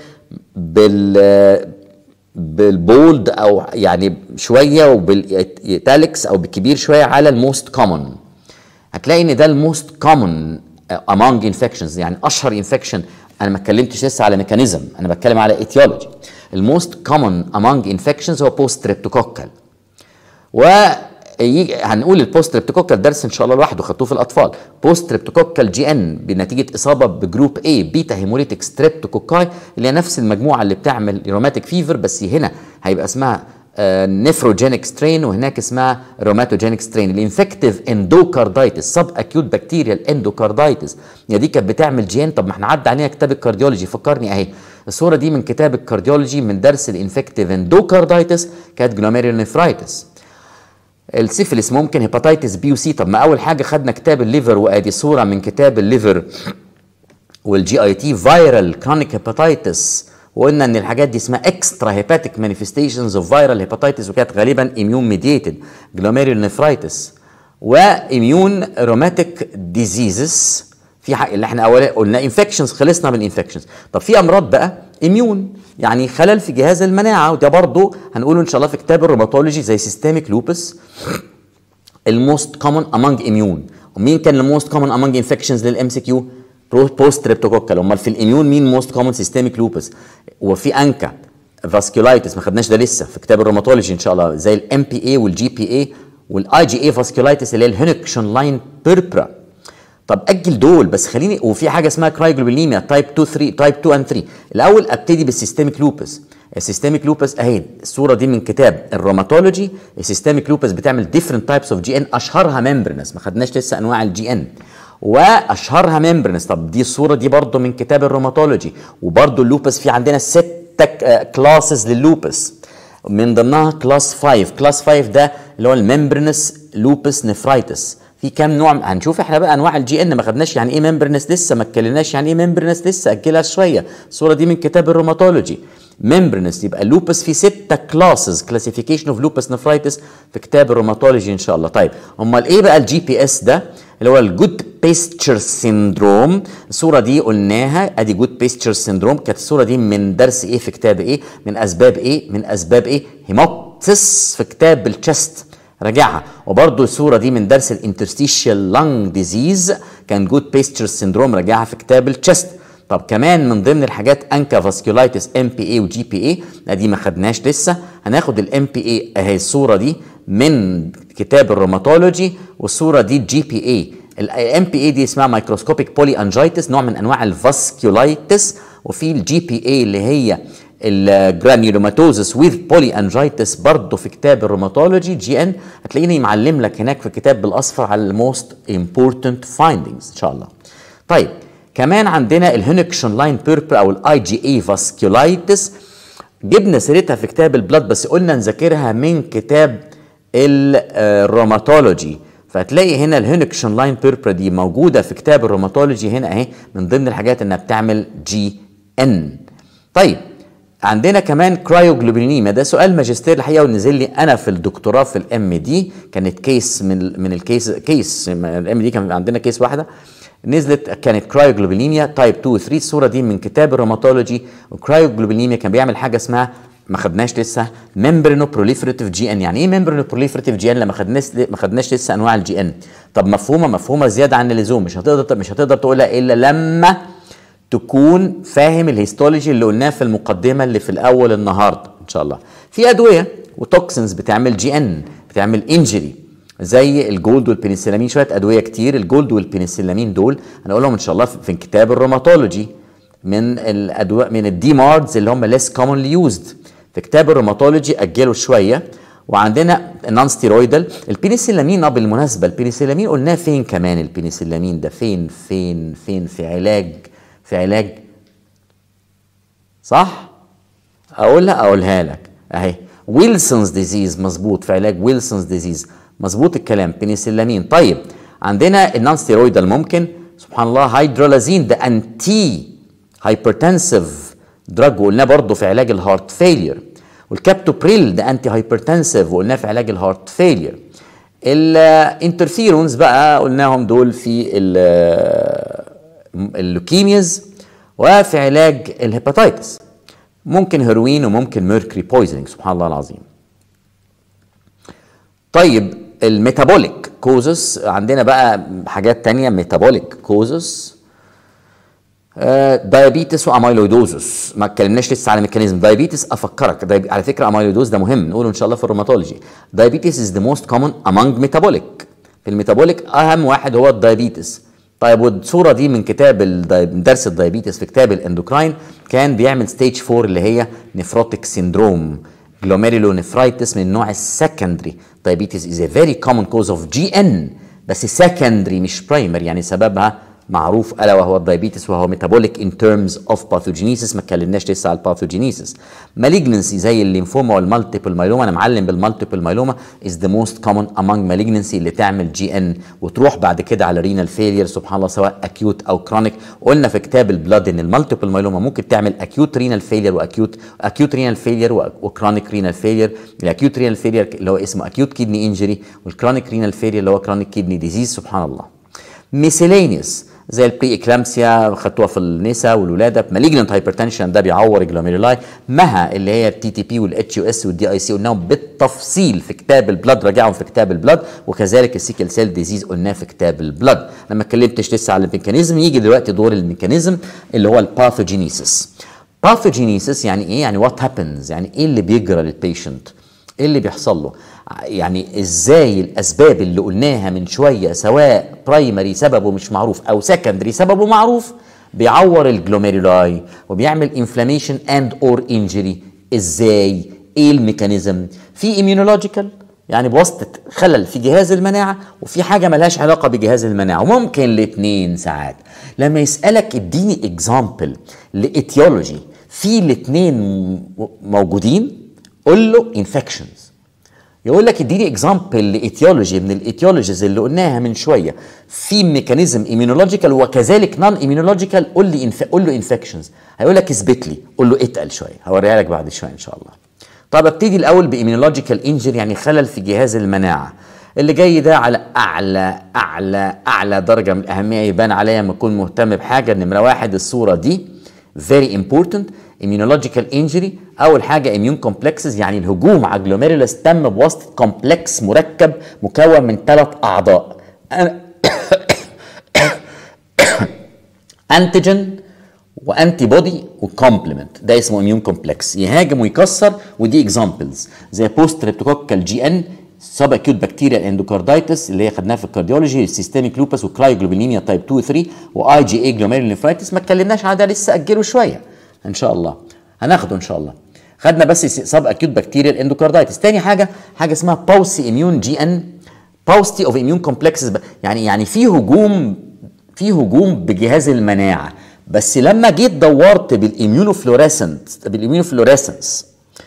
بال بالبولد او يعني شويه وبالتالكس او بالكبير شويه على الموست كومن هتلاقي ان ده الموست كومن among infections يعني اشهر انفكشن انا ما اتكلمتش لسه على ميكانيزم انا بتكلم على ايتيولوجي الموست كومن among infections هو بوست ستريبتوكوكال و هنقول البوست تريبتوكوكال درس ان شاء الله لوحده خدتوه في الاطفال بوست تريبتوكوكال جي ان بنتيجه اصابه بجروب اي بيتا هيموليتيك ستريبتوكوكاي اللي هي نفس المجموعه اللي بتعمل روماتيك فيفر بس هنا هيبقى اسمها نيفروجينيك سترين وهناك اسمها روماتوجينيك سترين الانفكتيف اندوكاردايتس سب اكيوت بكتيريال اندوكاردايتس يا دي كانت بتعمل جي ان طب ما احنا عدى علينا كتاب الكارديولوجي فكرني اهي الصوره دي من كتاب الكارديولوجي من درس الانفكتيف اندوكاردايتس كانت جلوميريال نفرايتس السيفلس ممكن هيباتيتس بي وسي طب ما اول حاجه خدنا كتاب الليفر وادي صوره من كتاب الليفر والجي اي تي فايرال كرونيك هيباتيتس وقلنا ان الحاجات دي اسمها اكسترا هيباتيك مانيفستيشنز اوف فايرال هيباتيتس وكانت غالبا اميون ميديتد جلوميريال نفرايتس واميون روماتيك ديزيزز في حق اللي احنا اولا قلنا انفكشنز خلصنا من الانفكشنز طب في امراض بقى اميون يعني خلل في جهاز المناعه وده برضه هنقوله ان شاء الله في كتاب الروماتولوجي زي سيستميك لوبس الموست كومن امونج اميون ومين كان الموست كومن امونج انفكشنز للام سي كيو بوست تريبتوكوكال امال في الاميون مين موست كومن سيستميك لوبس وفي انكا فاسكولايتس ما خدناش ده لسه في كتاب الروماتولوجي ان شاء الله زي الام بي اي والجي بي اي والاي جي اي فاسكولايتس اللي هي الهينكشن لاين بيربرا طب اجل دول بس خليني وفي حاجه اسمها كرايجلوبينيميا تايب 2 3 تايب 2 اند 3 الاول ابتدي بالسيستميك لوبس السيستميك لوبس اهي الصوره دي من كتاب الروماتولوجي السيستميك لوبس بتعمل ديفرنت تايبس اوف جي ان اشهرها ممبرنس ما خدناش لسه انواع الجي ان واشهرها ممبرنس طب دي الصوره دي برضو من كتاب الروماتولوجي وبرضو اللوبس في عندنا ست كلاسز لللوبس من ضمنها كلاس 5 كلاس 5 ده اللي هو الممبرنس لوبس نفرايتس في كام نوع هنشوف احنا بقى انواع الجي ان ما خدناش يعني ايه ممبرنس لسه ما اتكلمناش يعني ايه ممبرنس لسه اجلها شويه الصوره دي من كتاب الروماتولوجي ممبرنس يبقى اللوبس في ستة كلاسز كلاسيفيكيشن اوف لوبس نفرايتس في كتاب الروماتولوجي ان شاء الله طيب امال ايه بقى الجي بي اس ده اللي هو الجود بيستشر سيندروم الصوره دي قلناها ادي جود بيستشر سيندروم كانت الصوره دي من درس ايه في كتاب ايه من اسباب ايه من اسباب ايه هيموبتس في كتاب التشست راجعها وبرضه الصوره دي من درس الانترستيشال لانج ديزيز كان جود بيستشر سيندروم راجعها في كتاب التشست طب كمان من ضمن الحاجات انكا فاسكولايتس ام بي اي وجي بي اي دي ما خدناش لسه هناخد الام بي اي اهي الصوره دي من كتاب الروماتولوجي والصوره دي جي بي اي الام بي اي دي اسمها مايكروسكوبيك بولي انجيتس نوع من انواع الفاسكولايتس وفي الجي بي اي اللي هي الجرانيولوماتوزس ويز بولي انجيتس برضه في كتاب الروماتولوجي جي ان هتلاقيني معلم لك هناك في الكتاب بالاصفر على الموست امبورتنت فايندينجز ان شاء الله طيب كمان عندنا الهينكشن لاين بيربل او الاي جي اي فاسكولايتس جبنا سيرتها في كتاب البلاد بس قلنا نذاكرها من كتاب الروماتولوجي فهتلاقي هنا الهينكشن لاين بيربل دي موجوده في كتاب الروماتولوجي هنا اهي من ضمن الحاجات انها بتعمل جي ان طيب عندنا كمان كرايوجلوبينيميا ده سؤال ماجستير الحقيقه ونزل لي انا في الدكتوراه في الام دي كانت كيس من من الكيس كيس الام دي كان عندنا كيس واحده نزلت كانت كرايوجلوبينيميا تايب 2 و 3 الصوره دي من كتاب الروماتولوجي وكرايوجلوبينيميا كان بيعمل حاجه اسمها ما خدناش لسه ممبرينو بروليفريتيف جي ان يعني ايه ممبرينو بروليفريتيف جي ان لما خدناش ما خدناش لسه انواع الجي ان طب مفهومه مفهومه زياده عن اللزوم مش هتقدر مش هتقدر تقولها الا لما تكون فاهم الهيستولوجي اللي قلناه في المقدمه اللي في الاول النهارده ان شاء الله في ادويه وتوكسنز بتعمل جي ان بتعمل انجري زي الجولد والبنسلامين شويه ادويه كتير الجولد والبنسلامين دول هنقولهم ان شاء الله في كتاب الروماتولوجي من الادويه من الدي ماردز اللي هم less commonly used في كتاب الروماتولوجي اجلوا شويه وعندنا نون ستيرويدال البنسلامين بالمناسبه البنسلامين قلناه فين كمان البنسلامين ده فين فين فين في علاج في علاج صح اقولها اقولها لك اهي ويلسونز ديزيز مظبوط في علاج ويلسونز ديزيز مظبوط الكلام بنسلامين طيب عندنا النون ستيرويدال ممكن سبحان الله هيدرولازين ده انتي هايبرتنسيف دراج وقلناه برضه في علاج الهارت فيلير والكابتوبريل ده انتي هايبرتنسيف وقلناه في علاج الهارت فيلير الانترفيرونز بقى قلناهم دول في اللوكيمياز وفي علاج الهيباتيتس ممكن هيروين وممكن ميركوري بويزنينج سبحان الله العظيم طيب الميتابوليك كوزس عندنا بقى حاجات تانية ميتابوليك كوزس دايابيتس واميلويدوزس ما اتكلمناش لسه على ميكانيزم دايابيتس افكرك دايب... على فكره اميلويدوز ده مهم نقوله ان شاء الله في الروماتولوجي دايابيتس از ذا موست كومن امونج ميتابوليك في الميتابوليك اهم واحد هو الدايابيتس طيب والصوره دي من كتاب الدايب... درس الدايابيتس في كتاب الاندوكراين كان بيعمل ستيج 4 اللي هي نفروتيك سيندروم glomerulonephrititis من النوع السكندري diabetes is a very common cause of GN بس سكندري مش برايمري يعني سببها معروف الا وهو الدايابيتس وهو ميتابوليك ان ترمز اوف باثوجينيسيس ما اتكلمناش لسه على الباثوجينيسيس مالجنسي زي الليمفوما والمالتيبل مايلوما انا معلم بالمالتيبل مايلوما از ذا موست كومن امونج مالجنسي اللي تعمل جي ان وتروح بعد كده على رينال فيلير سبحان الله سواء اكيوت او كرونيك قلنا في كتاب البلاد ان المالتيبل مايلوما ممكن تعمل اكيوت رينال فيلير واكيوت اكيوت رينال فيلير وكرونيك رينال فيلير الاكيوت رينال فيلير اللي هو اسمه اكيوت كيدني انجري والكرونيك رينال فيلير اللي هو كرونيك كيدني ديزيز سبحان الله ميسيلينيوس زي البري اكلامسيا خدتوها في النساء والولاده مالجنت هايبرتنشن ده بيعور الجلوميرولاي مها اللي هي التي تي بي والاتش يو اس والدي اي سي قلناهم بالتفصيل في كتاب البلاد راجعهم في كتاب البلاد وكذلك السيكل سيل ديزيز قلناه في كتاب البلاد انا ما اتكلمتش لسه على الميكانيزم يجي دلوقتي دور الميكانيزم اللي هو الباثوجينيسيس باثوجينيسيس يعني ايه يعني وات هابنز يعني ايه اللي بيجرى للبيشنت ايه اللي بيحصل له يعني ازاي الاسباب اللي قلناها من شويه سواء برايمري سببه مش معروف او سكندري سببه معروف بيعور الجلوميرولاي وبيعمل انفلاميشن اند اور انجري ازاي ايه الميكانيزم في ايميونولوجيكال يعني بواسطه خلل في جهاز المناعه وفي حاجه ملهاش علاقه بجهاز المناعه وممكن الاثنين ساعات لما يسالك اديني اكزامبل لاتيولوجي في الاثنين موجودين قول له انفكشنز يقول لك اديني اكزامبل لايتيولوجي من الايتيولوجيز اللي قلناها من شويه في ميكانيزم ايميونولوجيكال وكذلك نون ايميونولوجيكال قول لي إنف... قول له انفكشنز هيقول لك اثبت لي قول له اتقل شويه هوريها لك بعد شويه ان شاء الله طب ابتدي الاول بايميونولوجيكال انجري يعني خلل في جهاز المناعه اللي جاي ده على اعلى اعلى اعلى درجه من الاهميه يبان عليا لما اكون مهتم بحاجه نمره واحد الصوره دي very important immunological injury اول حاجه immune complexes يعني الهجوم على الجلوميرولس تم بواسطه كومبلكس مركب مكون من ثلاث اعضاء انتيجين وانتي بودي وكومبلمنت ده اسمه اميون كومبلكس يهاجم ويكسر ودي اكزامبلز زي بوست ريبتوكوكال جي ان سب اكيوت بكتيريال اندوكاردايتس اللي هي خدناها في الكارديولوجي السيستميك لوبس وكلايجلوبينيميا تايب 2 و 3 واي جي اي جلوميرولينفرايتس ما اتكلمناش على ده لسه اجله شويه ان شاء الله هناخده ان شاء الله خدنا بس سب اكيوت بكتيريال اندوكاردايتس تاني حاجه حاجه اسمها باوسي اميون جي ان باوستي اوف اميون كومبلكسز يعني يعني في هجوم في هجوم بجهاز المناعه بس لما جيت دورت بالاميونوفلوريسنت بالاميونوفلوريسنس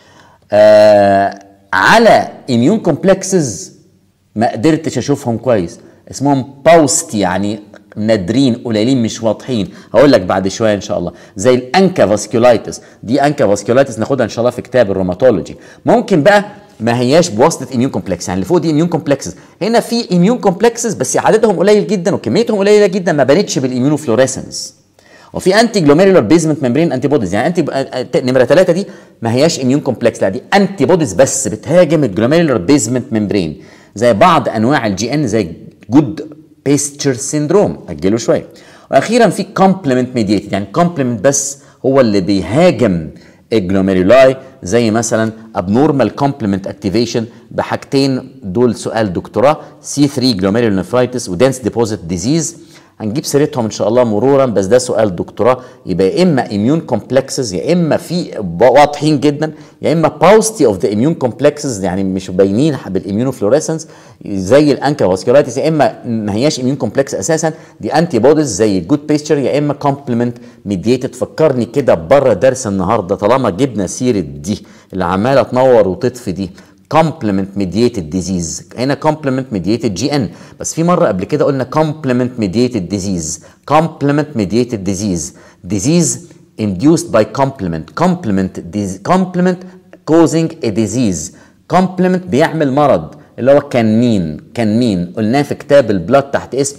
آه على اميون كومبلكسز ما قدرتش اشوفهم كويس اسمهم باوست يعني نادرين قليلين مش واضحين هقول لك بعد شويه ان شاء الله زي الانكا فاسكولايتس دي انكا فاسكولايتس ناخدها ان شاء الله في كتاب الروماتولوجي ممكن بقى ما هياش بواسطه اميون كومبلكس يعني اللي فوق دي اميون كومبلكسز هنا في اميون كومبلكسز بس عددهم قليل جدا وكميتهم قليله جدا ما بانتش بالاميونوفلوريسنس وفي انتي جلوميرولار بيزمنت ممبرين انتي بوديز يعني انتي نمره ثلاثه دي ما هياش اميون كومبلكس لا دي انتي بوديز بس بتهاجم الجلوميرولار بيزمنت ممبرين زي بعض انواع الجي ان زي جود بيستشر سيندروم اجله شويه واخيرا في كومبلمنت ميديتد يعني كومبلمنت بس هو اللي بيهاجم الجلوميرولاي زي مثلا ابنورمال كومبلمنت اكتيفيشن بحاجتين دول سؤال دكتوراه سي 3 جلوميرول نفرايتس ودنس ديبوزيت ديزيز هنجيب سيرتهم ان شاء الله مرورا بس ده سؤال دكتوراه يبقى يا اما اميون كومبلكسز يا اما في واضحين جدا يا اما باوستي اوف ذا اميون كومبلكسز يعني مش باينين بالاميونوفلوريسنس زي الانكا فاسكولايتس يا اما ما هياش اميون كومبلكس اساسا دي انتي بوديز زي الجود بيستشر يا اما كومبلمنت ميديتد فكرني كده بره درس النهارده طالما جبنا سيره دي اللي عماله تنور وتطفي دي complement mediated disease هنا complement mediated جي ان بس في مره قبل كده قلنا complement mediated disease complement mediated disease disease induced by complement complement complement causing a disease complement بيعمل مرض اللي هو كان مين كان مين قلناه في كتاب البلاد تحت اسم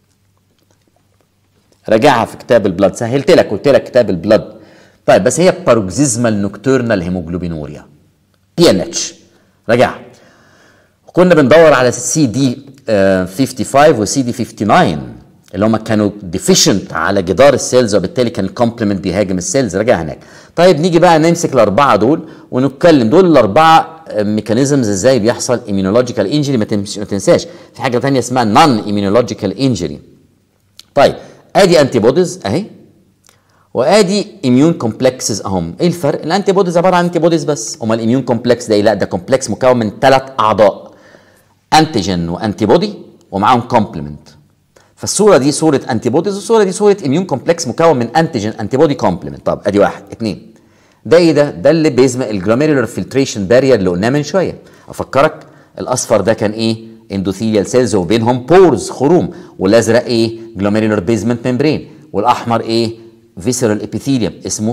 راجعها في كتاب البلاد سهلت لك قلت لك كتاب البلاد طيب بس هي باروكسيزمال نوكتورنال هيموجلوبينوريا بي ان اتش راجع كنا بندور على سي دي 55 وسي دي 59 اللي هم كانوا ديفيشنت على جدار السيلز وبالتالي كان الكومبلمنت بيهاجم السيلز راجع هناك طيب نيجي بقى نمسك الاربعه دول ونتكلم دول الاربعه ميكانيزمز ازاي بيحصل ايميونولوجيكال انجري ما تنساش في حاجه ثانيه اسمها نون ايميونولوجيكال انجري طيب ادي انتي بوديز اهي وادي اميون كومبلكسز اهم ايه الفرق الانتي بوديز عباره عن انتي بوديز بس امال الاميون كومبلكس ده إيه؟ لا ده كومبلكس مكون من ثلاث اعضاء انتيجين وانتي بودي ومعاهم كومبلمنت فالصوره دي صوره انتي بوديز والصوره دي صوره اميون كومبلكس مكون من انتيجين انتي بودي كومبلمنت طب ادي واحد اثنين ده ايه ده ده اللي بيزمق الجلوميرولار فلتريشن بارير اللي قلناه من شويه افكرك الاصفر ده كان ايه اندوثيليال سيلز وبينهم بورز خروم والازرق ايه جلوميرولار بيزمنت ممبرين والاحمر ايه فيسرال ابيثيليوم اسمه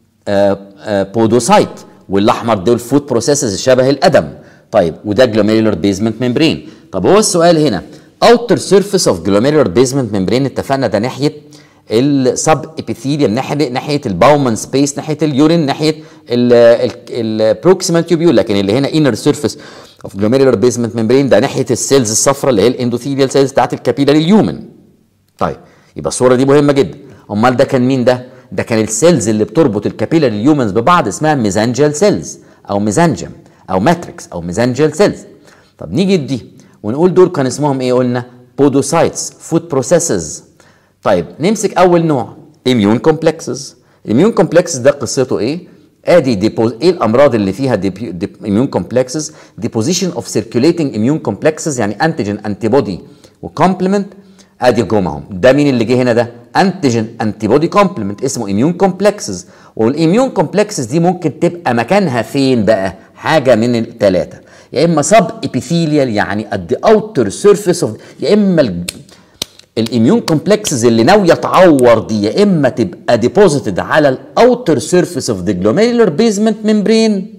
بودوسايت والاحمر دول فود بروسيسز شبه القدم طيب وده جلوميرولار بيزمنت ممبرين طب هو السؤال هنا اوتر سيرفيس اوف جلوميرولار بيزمنت ممبرين اتفقنا ده ناحيه السب ابيثيليوم ناحيه ناحيه الباومان سبيس ناحيه اليورين ناحيه البروكسيمال تيوبيول لكن اللي هنا انر سيرفيس اوف جلوميرولار بيزمنت ممبرين ده ناحيه السيلز الصفراء اللي هي الاندوثيليال سيلز بتاعت الكابيلاري اليومن طيب يبقى الصوره دي مهمه جدا امال ده كان مين ده ده كان السيلز اللي بتربط الكابيلاري اليومنز ببعض اسمها ميزانجل سيلز او ميزانجم او ماتريكس او ميزانجل سيلز طب نيجي دي ونقول دول كان اسمهم ايه قلنا بودوسايتس فود بروسيسز طيب نمسك اول نوع اميون كومبلكسز الاميون كومبلكسز ده قصته ايه ادي ديبوز ايه الامراض اللي فيها اميون كومبلكسز ديبوزيشن اوف سيركيوليتنج اميون كومبلكسز يعني انتيجين انتي بودي وكومبلمنت ادي جمعهم ده مين اللي جه هنا ده انتيجين انتي بودي كومبلمنت اسمه اميون كومبلكسز والاميون كومبلكسز دي ممكن تبقى مكانها فين بقى حاجه من الثلاثه يا اما سب ابيثيليال يعني at the outer surface of يا اما الاميون كومبلكسز اللي ناويه تعور دي يا اما تبقى ديبوزيتد على الاوتر سيرفيس اوف ذا جلوميرولار بيزمنت ممبرين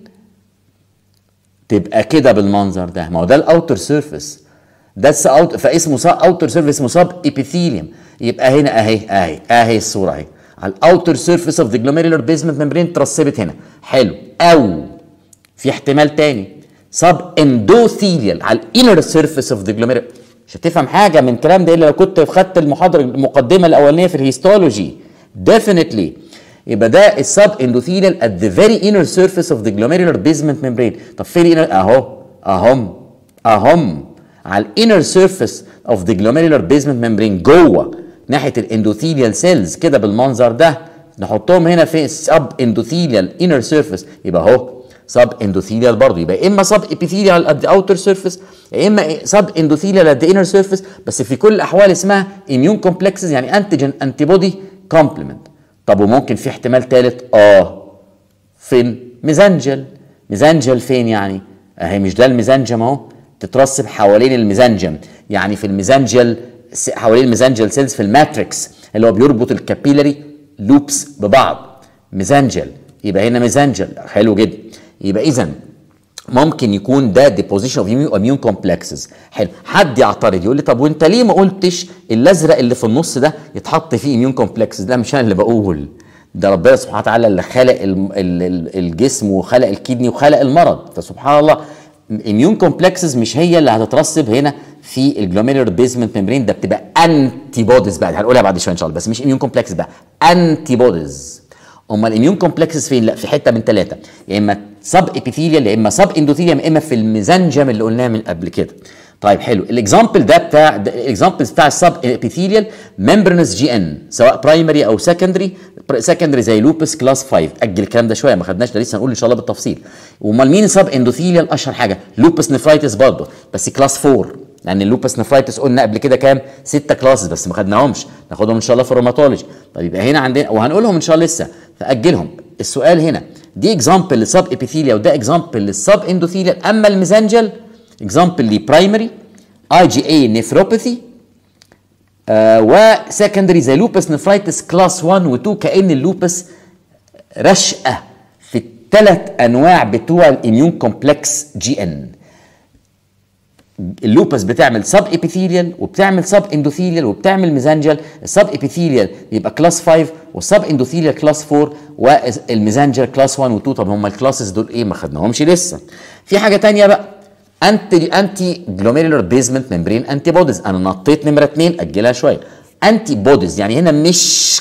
تبقى كده بالمنظر ده ما هو ده الاوتر سيرفيس ده اوت فاسمه اوتر سيرفيس اسمه سب ابيثيليوم يبقى هنا اهي اهي اهي الصوره اهي على الاوتر سيرفيس اوف ذا جلوميرولار بيزمنت ممبرين اترسبت هنا حلو او في احتمال تاني سب اندوثيليال على الانر سيرفيس اوف ذا جلوميرولار مش هتفهم حاجه من الكلام ده الا لو كنت خدت المحاضره المقدمه الاولانيه في الهيستولوجي ديفينتلي يبقى ده السب اندوثيليال at the very inner surface of the glomerular basement membrane طب فين الانر اهو اهم اهم على الانر سيرفيس اوف ذا glomerular basement membrane جوه ناحيه الاندوثيليال سيلز كده بالمنظر ده نحطهم هنا في السب اندوثيليال انر سيرفيس يبقى اهو سب اندوثيليال برضه يبقى اما سب ابيثيليال ات ذا اوتر سيرفيس يا اما سب اندوثيليال ات ذا انر سيرفيس بس في كل الاحوال اسمها اميون كومبلكسز يعني انتيجين انتي بودي كومبلمنت طب وممكن في احتمال ثالث اه فين ميزانجل ميزانجل فين يعني اهي مش ده الميزانجم اهو تترسب حوالين الميزانجم يعني في الميزانجل حوالين الميزانجل سيلز في الماتريكس اللي هو بيربط الكابيلاري لوبس ببعض ميزانجل يبقى هنا ميزانجل حلو جدا يبقى اذا ممكن يكون ده ديبوزيشن اوف اميون كومبلكسز حلو حد يعترض يقول لي طب وانت ليه ما قلتش الازرق اللي في النص ده يتحط فيه اميون كومبلكسز لا مش انا اللي بقول ده ربنا سبحانه وتعالى اللي خلق الجسم وخلق الكدني وخلق المرض فسبحان الله اميون كومبلكسز مش هي اللي هتترسب هنا في الجلوميرولار بيزمنت ميمبرين ده بتبقى انتي بوديز بقى هنقولها بعد شويه ان شاء الله بس مش اميون كومبلكس بقى انتي بوديز امال الاميون كومبلكسز فين لا في حته من ثلاثه يا اما سب ابيثيليال يا اما سب اندوثيليال يا اما في الميزنجم اللي قلناه من قبل كده طيب حلو الاكزامبل ده بتاع الاكزامبلز بتاع السب ابيثيليال ممبرنس جي ان سواء برايمري او سكندري سكندري زي لوبس كلاس 5 اجل الكلام ده شويه ما خدناش ده لسه هنقول ان شاء الله بالتفصيل امال مين سب اندوثيليال اشهر حاجه لوبس نفرايتس برضه بس كلاس 4 لان اللوبس نفرايتس قلنا قبل كده كام؟ ستة كلاسز بس ما خدناهمش ناخدهم ان شاء الله في الروماتولوجي طيب يبقى هنا عندنا وهنقولهم ان شاء الله لسه فاجلهم السؤال هنا دي اكزامبل للسب ابيثيليا وده اكزامبل للسب اندوثيليا اما الميزانجل اكزامبل لبرايمري اي جي اي نيفروباثي آه وسكندري زي لوبس نفرايتس كلاس 1 و 2 كان اللوبس رشقه في الثلاث انواع بتوع الاميون كومبلكس جي ان اللوبس بتعمل سب ابيثيليال وبتعمل سب اندوثيليال وبتعمل ميزانجل السب ابيثيليال يبقى كلاس 5 والسب اندوثيليال كلاس 4 والميزانجل كلاس 1 و 2 طب هم الكلاسز دول ايه ما خدناهمش لسه في حاجه تانية بقى انتي انتي جلوميرولار بيزمنت ممبرين انتي بوديز انا نطيت نمره 2 اجلها شويه انتي بوديز يعني هنا مش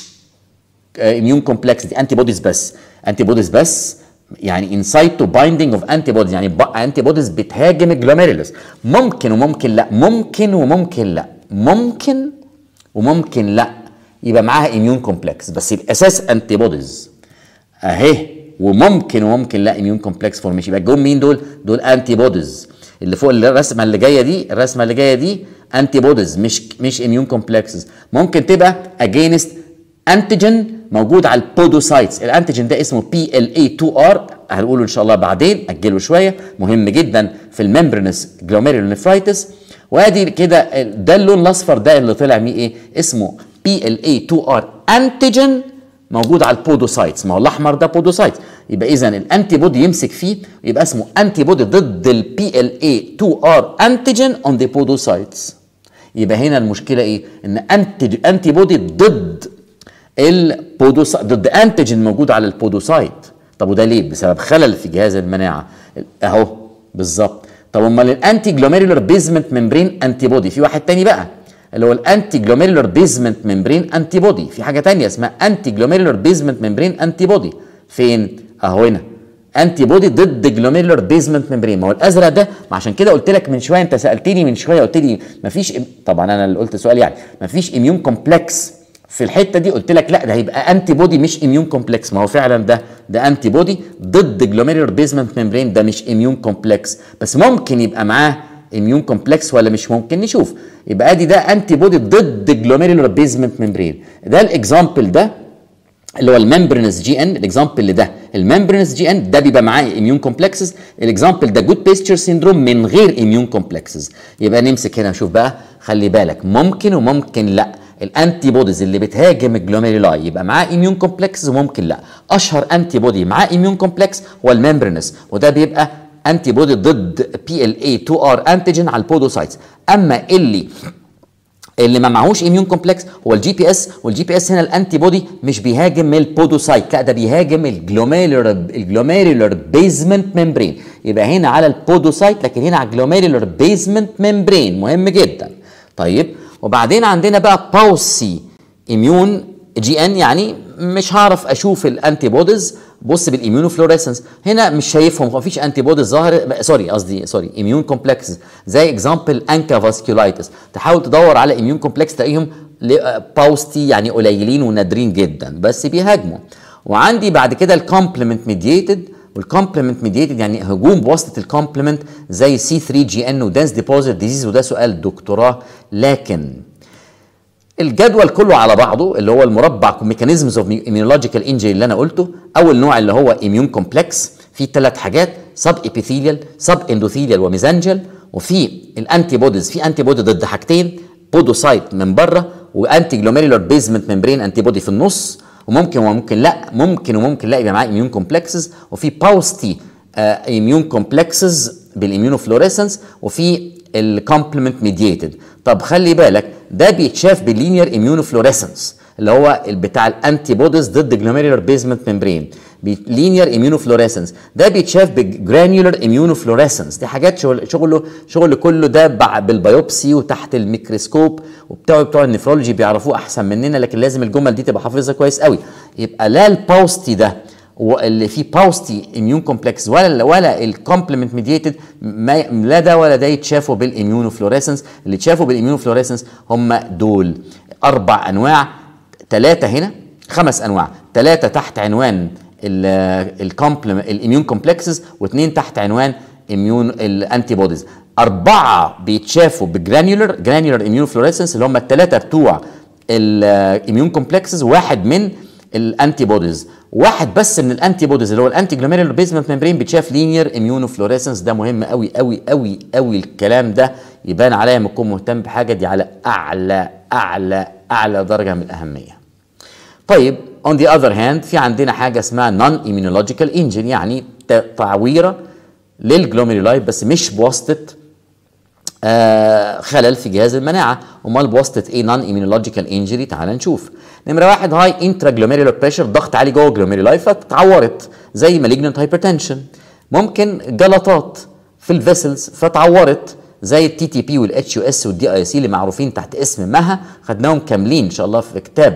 اميون كومبلكس دي انتي بوديز بس انتي بوديز بس يعني انسايتو بايندينج اوف انتي بوديز يعني انتي بوديز بتهاجم الجلوميرولس ممكن وممكن لا ممكن وممكن لا ممكن وممكن لا يبقى معاها اميون كومبلكس بس الاساس انتي بوديز اهي وممكن وممكن لا اميون كومبلكس فورميشن يبقى الجم مين دول؟ دول انتي بوديز اللي فوق الرسمه اللي جايه دي الرسمه اللي جايه دي انتي بوديز مش مش اميون كومبلكسز ممكن تبقى اجينست انتيجين موجود على البودوسايتس الانتيجين ده اسمه بي ال اي 2 ار هنقوله ان شاء الله بعدين اجله شويه مهم جدا في الممبرنس جلوميرول نفرايتس وادي كده ده اللون الاصفر ده اللي طلع ميه ايه اسمه بي ال اي 2 ار انتيجين موجود على البودوسايتس ما هو الاحمر ده بودوسايتس يبقى اذا الانتي بودي يمسك فيه يبقى اسمه انتي بودي ضد البي ال اي 2 ار انتيجين اون ذا بودوسايتس يبقى هنا المشكله ايه ان انتي انتي بودي ضد البودوسايت ضد انتيجين موجود على البودوسايت طب وده ليه بسبب خلل في جهاز المناعه اهو بالظبط طب امال الانتي جلوميرولار بيزمنت ممبرين انتي بودي في واحد تاني بقى اللي هو الانتي جلوميرولار بيزمنت ممبرين انتي بودي في حاجه تانية اسمها انتي جلوميرولار بيزمنت ممبرين انتي بودي فين اهو هنا انتي بودي ضد جلوميرولار بيزمنت ممبرين ما هو الازرق ده ما عشان كده قلت لك من شويه انت سالتني من شويه قلت لي ما فيش طبعا انا اللي قلت سؤال يعني ما فيش اميون كومبلكس في الحته دي قلت لك لا ده هيبقى انتي بودي مش اميون كومبلكس ما هو فعلا ده ده انتي بودي ضد جلوميرولار بيزمنت ممبرين ده مش اميون كومبلكس بس ممكن يبقى معاه اميون كومبلكس ولا مش ممكن نشوف يبقى ادي ده انتي بودي ضد جلوميرولار بيزمنت ممبرين ده الاكزامبل ده اللي هو الممبرنس جي ان الاكزامبل اللي ده الممبرنس جي ان ده بيبقى معاه اميون كومبلكسز الاكزامبل ده جود بيستشر سيندروم من غير اميون كومبلكسز يبقى نمسك هنا شوف بقى خلي بالك ممكن وممكن لا الانتي بوديز اللي بتهاجم الجلوميرولاي يبقى معاه اميون كومبلكس وممكن لا اشهر انتي بودي معاه اميون كومبلكس هو الممبرنس وده بيبقى انتي بودي ضد بي ال اي 2 ار انتيجين على البودوسايتس اما اللي اللي ما معهوش اميون كومبلكس هو الجي بي اس والجي بي اس هنا الانتي بودي مش بيهاجم البودوسايت لا ده بيهاجم الجلوميرولر الجلوميرولر بيزمنت ممبرين يبقى هنا على البودوسايت لكن هنا على الجلوميرولر بيزمنت ممبرين مهم جدا طيب وبعدين عندنا بقى باوسي اميون جي ان يعني مش هعرف اشوف الانتي بوديز بص بالاميونو فلوريسنس هنا مش شايفهم ما فيش انتي بوديز ظاهر سوري قصدي سوري اميون كومبلكس زي اكزامبل انكا فاسكولايتس تحاول تدور على اميون كومبلكس تلاقيهم باوستي يعني قليلين ونادرين جدا بس بيهاجموا وعندي بعد كده الكومبلمنت ميديتد والكومبلمنت ميديتد يعني هجوم بواسطه الكومبلمنت زي سي 3 جي ان ودانس ديبوزيت ديزيز وده سؤال دكتوراه لكن الجدول كله على بعضه اللي هو المربع ميكانيزمز اوف immunological انجري اللي انا قلته اول نوع اللي هو اميون كومبلكس فيه ثلاث حاجات سب ابيثيليال سب اندوثيليال وميزانجل وفي الانتي بوديز في انتي بودي ضد حاجتين بودوسايت من بره وانتي جلوميرولار بيزمنت ممبرين انتي بودي في النص وممكن وممكن لا ممكن وممكن لا يبقى معاه اميون كومبلكسز وفي باوستي اميون كومبلكسز بالاميونوفلوريسنس وفي الكومبلمنت ميديتد طب خلي بالك ده بيتشاف باللينير اميونوفلوريسنس اللي هو بتاع الانتي بوديز ضد جلوميرولار بيزمنت ممبرين لينير اميونوفلوريسنس ده بيتشاف بجرانيولار اميونوفلوريسنس دي حاجات شغل شغله شغل كله ده بالبيوبسي وتحت الميكروسكوب وبتوع بتوع النفرولوجي بيعرفوه احسن مننا لكن لازم الجمل دي تبقى حافظها كويس قوي يبقى لا الباوستي ده واللي فيه باوستي اميون كومبلكس ولا ولا الكومبلمنت ميديتد لا ده ولا ده يتشافوا بالاميونوفلوريسنس اللي يتشافوا بالاميونوفلوريسنس هم دول اربع انواع ثلاثه هنا خمس انواع ثلاثه تحت عنوان الكومبلمنت الاميون كومبلكسز واثنين تحت عنوان اميون الانتي بوديز اربعه بيتشافوا بجرانيولر جرانيولر اميونوفلوريسنس اللي هم الثلاثه بتوع الاميون كومبلكسز واحد من الانتي بوديز واحد بس من الانتي بوديز اللي هو الانتي جلوميرولار بيزمنت ممبرين بيتشاف لينير اميونو فلوريسنس ده مهم قوي قوي قوي قوي الكلام ده يبان عليا لما تكون مهتم بحاجه دي على اعلى اعلى اعلى درجه من الاهميه. طيب اون ذا اذر هاند في عندنا حاجه اسمها نون immunological انجن يعني تعويره للجلوميرولاي بس مش بواسطه آه خلل في جهاز المناعه امال بواسطه ايه نون immunological انجري تعال نشوف نمره واحد هاي انترا جلوميرولار بريشر ضغط عالي جوه الجلوميرولاي فتعورت زي مالجنت هايبرتنشن ممكن جلطات في الفيسلز فتعورت زي التي تي بي والاتش يو اس والدي اي سي اللي معروفين تحت اسم مها خدناهم كاملين ان شاء الله في كتاب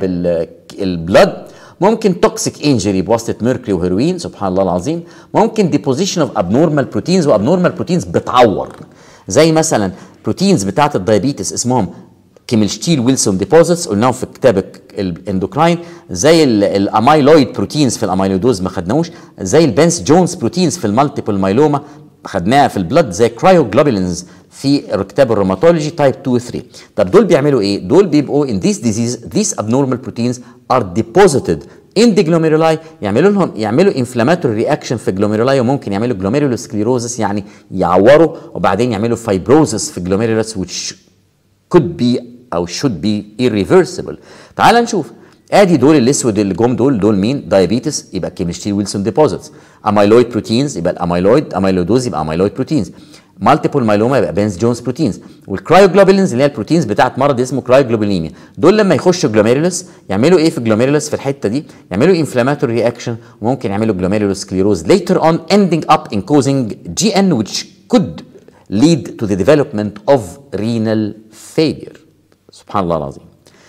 البلد ممكن توكسيك انجري بواسطه ميركوري وهيروين سبحان الله العظيم ممكن ديبوزيشن اوف ابنورمال بروتينز وابنورمال بروتينز بتعور زي مثلا بروتينز بتاعه الدايابيتس اسمهم كيملشتيل ويلسون ديبوزيتس قلناهم في كتاب الاندوكراين زي الامايلويد بروتينز في الامايلودوز ما خدناهوش زي البنس جونز بروتينز في المالتيبل مايلوما خدناها في البلد زي كرايوجلوبولينز في كتاب الروماتولوجي تايب 2 و 3 طب دول بيعملوا ايه دول بيبقوا in this disease these abnormal proteins are deposited in the glomeruli يعملوا لهم يعملوا inflammatory reaction في الجلوميرولاي وممكن يعملوا glomerulosclerosis يعني يعوروا وبعدين يعملوا fibrosis في الجلوميرولس which could be او should be irreversible تعال نشوف ادي دول الاسود اللي جم دول دول مين دايابيتس يبقى كيمستري ويلسون ديبوزيتس اميلويد بروتينز يبقى الاميلويد اميلودوز يبقى اميلويد بروتينز مالتيبل مايلوما يبقى بينز جونز بروتينز والكرايوجلوبولينز اللي هي البروتينز بتاعت مرض اسمه كرايوجلوبولينيميا دول لما يخشوا جلوميرولس يعملوا ايه في الجلوميرولس في الحته دي يعملوا انفلاماتوري رياكشن وممكن يعملوا جلوميرولوسكليروز later on ending up in causing GN which could lead to the development of renal failure سبحان الله العظيم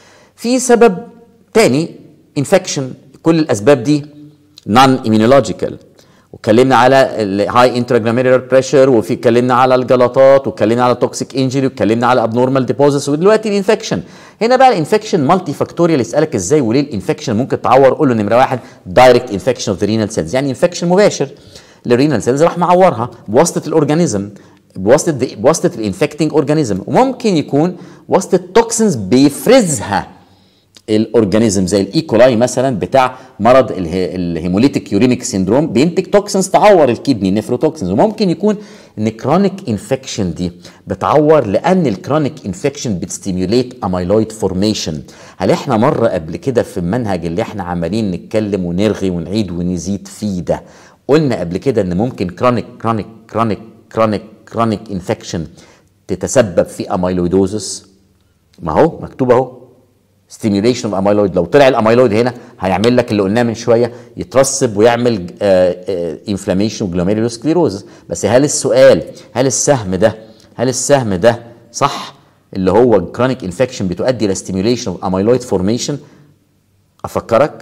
في سبب تاني انفكشن كل الاسباب دي نون immunological واتكلمنا على الهاي انتراجلاميرولار بريشر وفي اتكلمنا على الجلطات واتكلمنا على توكسيك انجري واتكلمنا على ابنورمال ديبوزيتس ودلوقتي الانفكشن هنا بقى الانفكشن مالتي فاكتوريال يسالك ازاي وليه الانفكشن ممكن تعور قول له نمره واحد دايركت انفكشن اوف ذا رينال سيلز يعني انفكشن مباشر للرينال سيلز راح معورها بواسطه الاورجانيزم بواسطه بواسطه الانفكتنج اورجانيزم وممكن يكون واسطه توكسنز بيفرزها الاورجانيزم زي الايكولاي مثلا بتاع مرض الهيموليتيك يوريميك سيندروم بينتج توكسنز تعور الكدني نيفروتوكسنز وممكن يكون ان كرونيك انفكشن دي بتعور لان الكرونيك انفكشن بتستيميوليت اميلويد فورميشن هل احنا مره قبل كده في المنهج اللي احنا عمالين نتكلم ونرغي ونعيد ونزيد فيه ده قلنا قبل كده ان ممكن كرونيك كرونيك كرونيك كرونيك كرونيك انفكشن تتسبب في اميلويدوزس ما هو مكتوب اهو ستيميوليشن اوف اميلويد لو طلع الاميلويد هنا هيعمل لك اللي قلناه من شويه يترسب ويعمل انفلاميشن وجلوميرولوسكليروز بس هل السؤال هل السهم ده هل السهم ده صح اللي هو كرونيك انفكشن بتؤدي الى ستيميوليشن اوف اميلويد فورميشن افكرك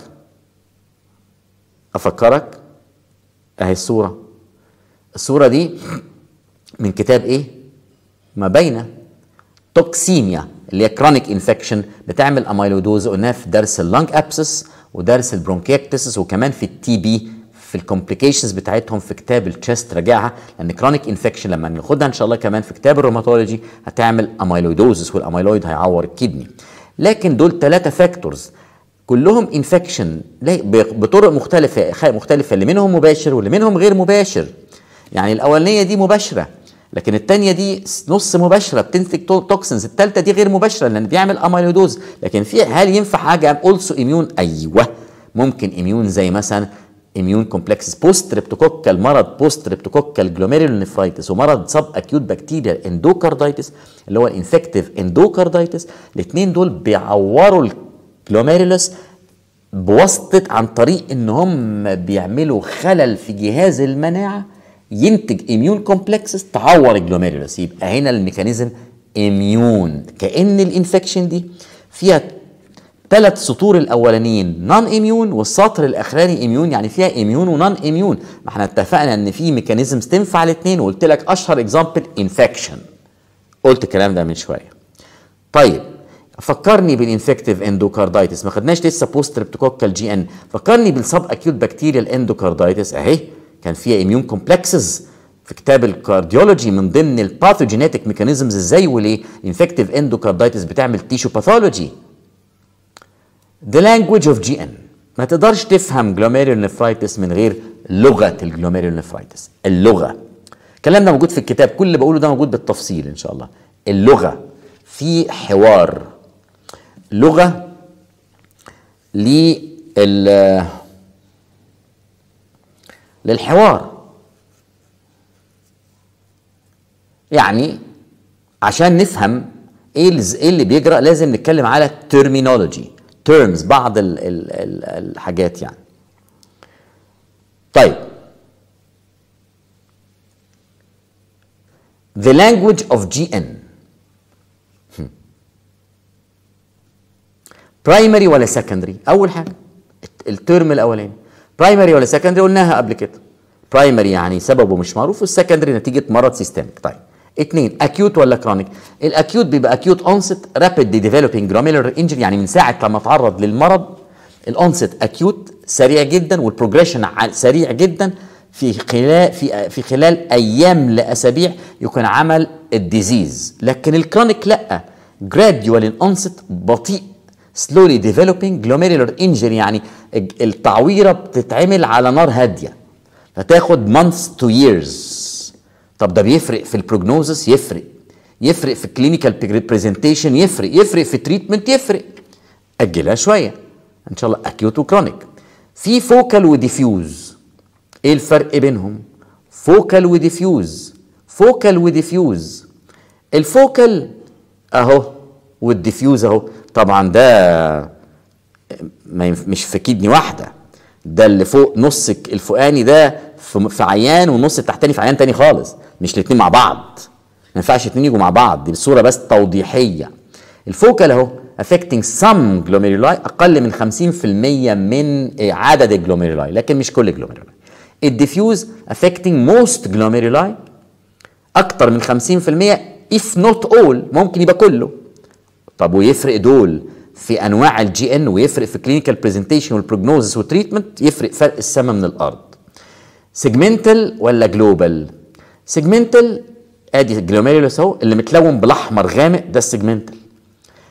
افكرك اهي الصوره الصوره دي من كتاب ايه ما بين توكسيميا اللي هي كرونيك انفكشن بتعمل اميلودوز قلناها في درس اللنج ابسس ودرس البرونكيكتسس وكمان في التي بي في الكومبليكيشنز بتاعتهم في كتاب التشست راجعها لان كرونيك انفكشن لما ناخدها ان شاء الله كمان في كتاب الروماتولوجي هتعمل اميلودوزس والاميلويد هيعور الكدني لكن دول ثلاثه فاكتورز كلهم انفكشن بطرق مختلفه مختلفه اللي منهم مباشر واللي منهم غير مباشر يعني الاولانيه دي مباشره لكن الثانيه دي نص مباشره بتنتج توكسنز الثالثه دي غير مباشره لان بيعمل اميلودوز لكن في هل ينفع حاجه اولسو اميون ايوه ممكن اميون زي مثلا اميون كومبلكسز بوست تريبتوكوكال مرض بوست تريبتوكوكال جلوميرولونيفرايتس ومرض سب اكيوت بكتيريا اندوكاردايتس اللي هو الانفكتيف اندوكاردايتس الاثنين دول بيعوروا الجلوميرولس بواسطه عن طريق ان هم بيعملوا خلل في جهاز المناعه ينتج اميون كومبلكسز تعور الجلوميرولس يبقى هنا الميكانيزم اميون كان الانفكشن دي فيها ثلاث سطور الاولانيين نون اميون والسطر الاخراني اميون يعني فيها اميون ونون اميون ما احنا اتفقنا ان في ميكانيزمز تنفع الاثنين وقلت لك اشهر اكزامبل انفكشن قلت الكلام ده من شويه طيب فكرني بالانفكتيف اندوكاردايتس ما خدناش لسه بوست تريبتوكوكال جي ان فكرني بالسب اكيوت بكتيريال اندوكاردايتس اهي كان فيها اميون كومبلكسز في كتاب الكارديولوجي من ضمن الباثوجينيتك ميكانيزمز ازاي وليه انفكتيف اندوكاردايتس بتعمل تيشو باثولوجي The language of GN ما تقدرش تفهم جلوميرولونيفرايتس من غير لغه الجلوميرولونيفرايتس اللغه الكلام ده موجود في الكتاب كل اللي بقوله ده موجود بالتفصيل ان شاء الله اللغه في حوار لغه لل للحوار يعني عشان نفهم ايه اللي بيجرى لازم نتكلم على terminology terms بعض ال ال ال الحاجات يعني طيب the language of GN برايمري ولا سكندري اول حاجه الترم الاولاني برايمري ولا سكندري قلناها قبل كده برايمري يعني سببه مش معروف والسكندري نتيجه مرض سيستميك طيب اثنين اكيوت ولا كرونيك الاكيوت بيبقى اكيوت اونست رابيد ديفلوبينج جراميلر انجري يعني من ساعه لما اتعرض للمرض الاونست اكيوت سريع جدا والبروجريشن سريع جدا في خلال في في خلال ايام لاسابيع يكون عمل الديزيز لكن الكرونيك لا جراديوال اونست بطيء سلولي ديفلوبينج جلوميرولار انجري يعني التعويره بتتعمل على نار هاديه فتاخد مانثs تو ييرز طب ده بيفرق في البروجنوزس يفرق يفرق في الكلينيكال برزنتيشن يفرق يفرق في التريتمنت يفرق اجلها شويه ان شاء الله اكيوت وكرونيك في فوكال وديفيوز ايه الفرق بينهم فوكال وديفيوز فوكال وديفيوز الفوكال اهو والديفيوز اهو طبعا ده ما ينف... مش في كدني واحده ده اللي فوق نص الفوقاني ده في, في عيان والنص التحتاني في عيان تاني خالص مش الاثنين مع بعض ما ينفعش الاثنين يجوا مع بعض دي الصوره بس توضيحيه الفوكال اهو affecting some glomeruli اقل من 50% من عدد الجلوميرولاي لكن مش كل الجلوميرولاي الديفيوز affecting most glomeruli اكتر من 50% if not all ممكن يبقى كله طب ويفرق دول في انواع الجي ان ويفرق في كلينيكال برزنتيشن والبروجنوزس والتريتمنت يفرق فرق السما من الارض سيجمنتال ولا جلوبال سيجمنتال ادي الجلوميرولوس اهو اللي متلون بالاحمر غامق ده السيجمنتال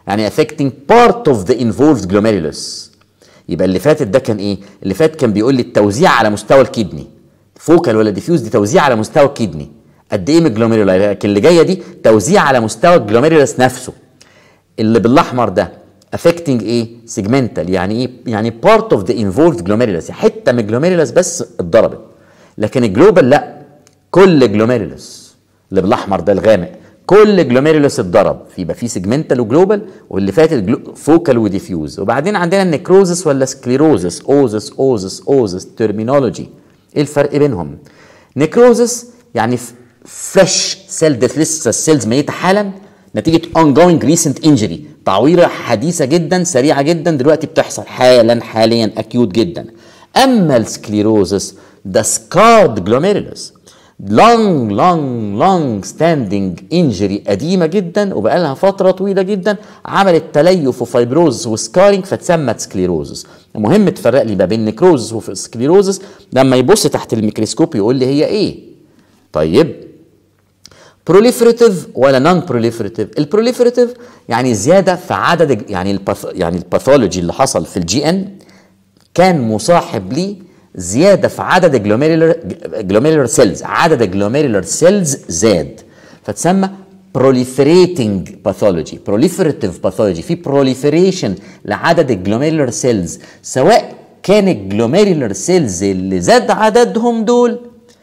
يعني affecting part of the involved glomerulus يبقى اللي فاتت ده كان ايه اللي فات كان بيقول لي التوزيع على مستوى الكدني فوكال ولا ديفيوز دي توزيع على مستوى الكدني قد ايه من الجلوميرولاي لكن اللي جايه دي توزيع على مستوى الجلوميرولس نفسه اللي بالاحمر ده affecting ايه سيجمنتال يعني ايه يعني part of the involved glomerulus حته من الجلوميرولس بس اتضربت لكن الجلوبال لا كل جلوميرولس اللي بالاحمر ده الغامق كل جلوميرولس اتضرب يبقى في سيجمنتال وجلوبال واللي فاتت فوكال وديفيوز وبعدين عندنا النكروزس ولا سكليروزس اوزس اوزس اوزس ترمينولوجي ايه الفرق بينهم نكروزس يعني فريش سيل ديث لسه السيلز ميته حالا نتيجه ongoing recent injury تعويره حديثه جدا سريعه جدا دلوقتي بتحصل حالا حاليا اكيوت جدا اما السكليروزس ده سكارد جلوميرولس لونج لونج لونج ستاندنج انجري قديمه جدا وبقى لها فتره طويله جدا عملت تليف وفايبروز وسكارينج فتسمت سكليروزس المهم تفرق لي ما بين نكروزس وسكليروزس لما يبص تحت الميكروسكوب يقول لي هي ايه طيب بروليفريتيف ولا نون بروليفريتيف البروليفريتيف يعني زياده في عدد يعني الباث يعني الباثولوجي اللي حصل في الجي ان كان مصاحب ليه زياده في عدد الجلوميرولار جلوميرولار سيلز عدد الجلوميرولار سيلز زاد فتسمى proliferating pathology proliferative pathology في proliferation لعدد الجلوميرولار سيلز سواء كان الجلوميرولار سيلز اللي زاد عددهم دول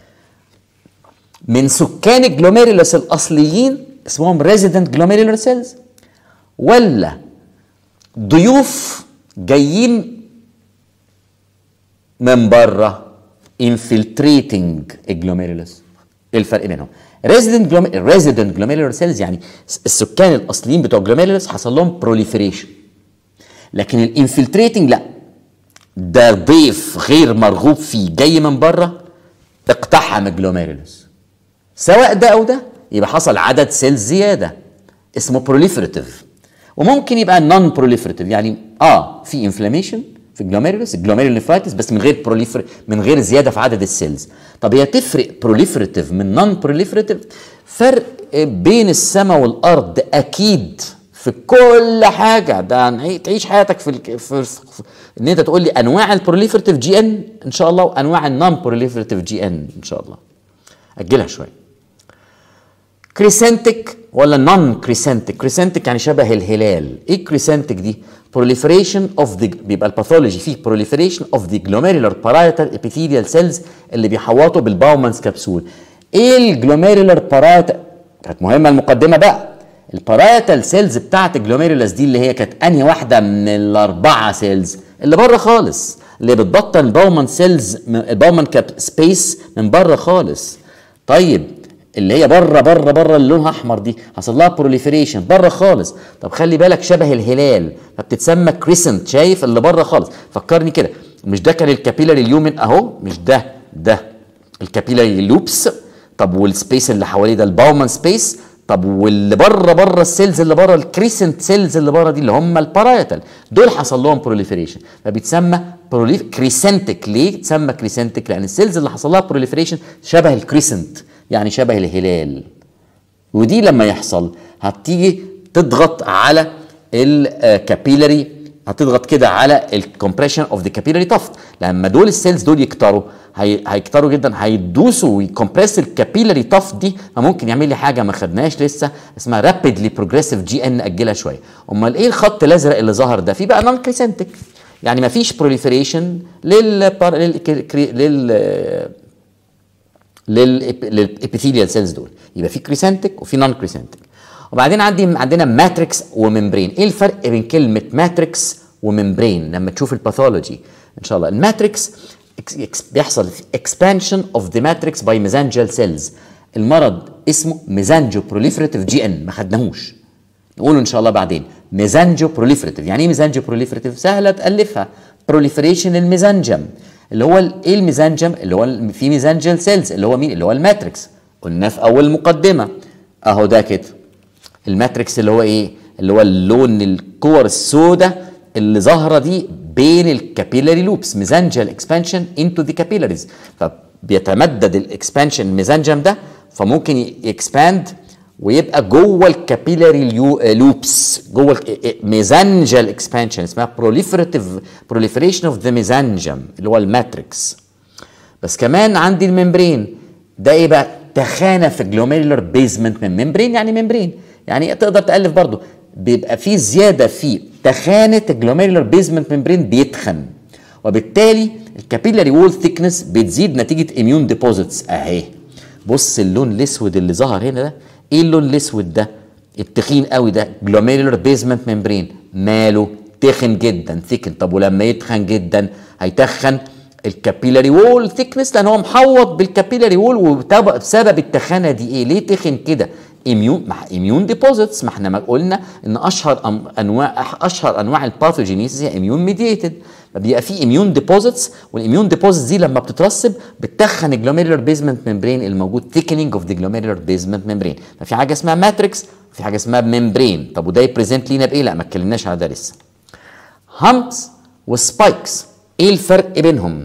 من سكان الجلوميرولس الاصليين اسمهم ريزيدنت جلوميرولار سيلز ولا ضيوف جايين من بره انفلتريتنج الجلوميرولس ايه الفرق بينهم ريزيدنت ريزيدنت جلوميرولار سيلز يعني السكان الاصليين بتوع الجلوميرولس حصل لهم بروليفريشن لكن الانفلتريتنج لا ده ضيف غير مرغوب فيه جاي من بره اقتحم الجلوميرولس سواء ده او ده يبقى حصل عدد سيلز زياده اسمه بروليفريتيف وممكن يبقى نون بروليفريتيف يعني اه في انفلاميشن في الجلوميرولس الجلوميروليفايتس بس من غير بروليفر من غير زياده في عدد السيلز طب هي تفرق بروليفريتيف من نون بروليفريتيف فرق بين السماء والارض اكيد في كل حاجه ده تعيش حياتك في, الك... في... في ان انت تقول لي انواع البروليفريتيف جي ان ان شاء الله وانواع النون بروليفريتيف جي ان ان شاء الله اجلها شويه كريسنتك ولا نون كريسنتك كريسنتك يعني شبه الهلال ايه كريسنتك دي proliferation of the بيبقى الباثولوجي فيه proliferation of the glomerular parietal epithelial cells اللي بيحوطوا بالباومانز كبسول ايه الجلوميرولار بارايتال كانت مهمه المقدمه بقى البارايتال سيلز بتاعت الجلوميرولس دي اللي هي كانت انهي واحده من الاربعه سيلز اللي بره خالص اللي بتبطن الباومان سيلز الباومان كاب سبيس من بره خالص طيب اللي هي بره بره بره اللي لونها احمر دي حصل لها بروليفريشن بره خالص طب خلي بالك شبه الهلال فبتتسمى كريسنت شايف اللي بره خالص فكرني كده مش ده كان الكابيلاري اليومن اهو مش ده ده الكابيلاري لوبس طب والسبيس اللي حواليه ده الباومان سبيس طب واللي بره بره السيلز اللي بره الكريسنت سيلز اللي بره دي اللي هم البارايتال دول حصل لهم بروليفريشن فبيتسمى بروليف كريسنتك ليه تسمى كريسنتك لان السيلز اللي حصل لها بروليفريشن شبه الكريسنت يعني شبه الهلال ودي لما يحصل هتيجي تضغط على الكابيلاري هتضغط كده على الكومبريشن اوف ذا كابيلاري تافت لما دول السيلز دول يكتروا هي... هيكتروا جدا هيدوسوا ويكمبريس الكابيلاري تافت دي فممكن يعمل لي حاجه ما خدناهاش لسه اسمها رابيدلي بروجريسيف جي ان اجلها شويه امال ايه الخط الازرق اللي ظهر ده في بقى نون كريسنتك يعني ما فيش بروليفريشن لل لل للابيثيليال سيلز دول يبقى في كريسنتك وفي نون كريسنتك وبعدين عندي عندنا ماتريكس وممبرين ايه الفرق بين كلمه ماتريكس وممبرين لما تشوف الباثولوجي ان شاء الله الماتريكس بيحصل اكسبانشن اوف ذا ماتريكس باي ميزانجيال سيلز المرض اسمه ميزانجيو بروليفريتيف جي ان ما خدناهوش نقوله ان شاء الله بعدين ميزانجيو بروليفريتيف يعني ايه ميزانجيو بروليفريتيف سهله تالفها بروليفريشن الميزانجم اللي هو ايه الميزانجم اللي هو في ميزانجل سيلز اللي هو مين اللي هو الماتريكس قلنا في اول مقدمه اهو ده كده الماتريكس اللي هو ايه اللي هو اللون الكور السوداء اللي ظاهره دي بين الكابيلاري لوبس ميزانجل اكسبانشن انتو ذا كابيلاريز فبيتمدد الاكسبانشن الميزانجم ده فممكن يكسباند ويبقى جوه الكابيلاري لوبس جوه ميزانجال اكسبانشن اسمها بروليفريتيف بروليفريشن اوف ذا ميزانجم اللي هو الماتريكس بس كمان عندي الممبرين ده ايه بقى تخانه في الجلوميرولار بيزمنت من ممبرين يعني ممبرين يعني تقدر تالف برضو بيبقى في زياده في تخانه الجلوميرولار بيزمنت ممبرين بيتخن وبالتالي الكابيلاري وول ثيكنس بتزيد نتيجه اميون ديبوزيتس اهي بص اللون الاسود اللي ظهر هنا ده ايه اللون الاسود ده التخين قوي ده جلوميرولار بيزمنت ممبرين ماله تخن جدا ثيكن طب ولما يتخن جدا هيتخن الكابيلاري وول ثيكنس لان هو محوط بالكابيلاري وول وبسبب التخانه دي ايه ليه تخن كده اميون مع اميون ديبوزيتس ما احنا ما قلنا ان اشهر انواع اشهر انواع الباثوجينيسيس هي اميون ميديتد بيبقى في اميون ديبوزيتس والاميون ديبوزيتس دي لما بتترسب بتخن الجلوميرولار بيزمنت ممبرين الموجود ثيكنينج اوف ذا جلوميرولار بيزمنت ممبرين ففي حاجه اسمها ماتريكس وفي حاجه اسمها ممبرين طب وده يبريزنت لينا بايه لا ما اتكلمناش على ده لسه هامبس وسبايكس ايه الفرق بينهم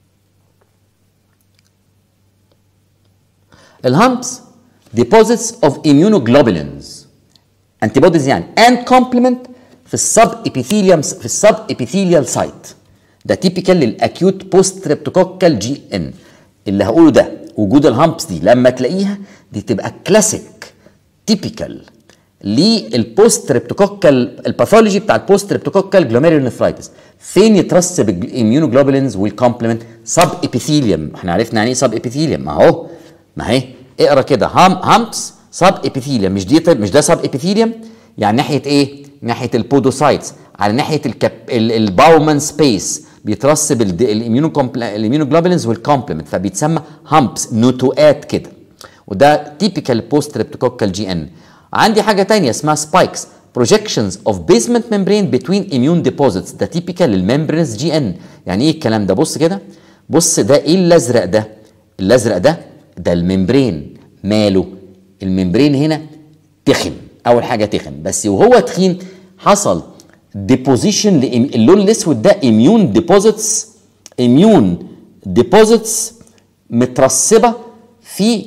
الهامبس deposits of immunoglobulins antibodies يعني and complement في السب ابيثيليوم في السب ابيثيليال سايت ده تيبيكال للاكيوت بوست تريبتوكوكال جي ان اللي هقوله ده وجود الهامبس دي لما تلاقيها دي تبقى كلاسيك تيبيكال للبوست تريبتوكوكال الباثولوجي بتاع البوست تريبتوكوكال جلوميرولونيفرايتس فين يترسب الاميونوجلوبولينز والكومبلمنت سب ابيثيليوم احنا عرفنا يعني ايه سب ابيثيليوم اهو ما هي اقرا كده هام هامبس سب ابيثيليوم مش دي مش ده سب ابيثيليوم يعني ناحيه ايه ناحيه البودوسايتس على ناحيه الكاب الباومان سبيس بيترسب الاميونوجلوبولينز والكومبلمنت فبيتسمى هامبس نتوءات كده وده تيبيكال بوست تريبتوكوكال جي ان عندي حاجه تانية اسمها سبايكس projections of basement membrane between immune deposits ده تيبيكال للممبرينز جي ان يعني ايه الكلام ده بص كده بص ده ايه الازرق ده الازرق ده ده الممبرين ماله الممبرين هنا تخن اول حاجه تخن بس وهو تخين حصل ديبوزيشن اللون الاسود ده اميون ديبوزيتس اميون ديبوزيتس مترسبه في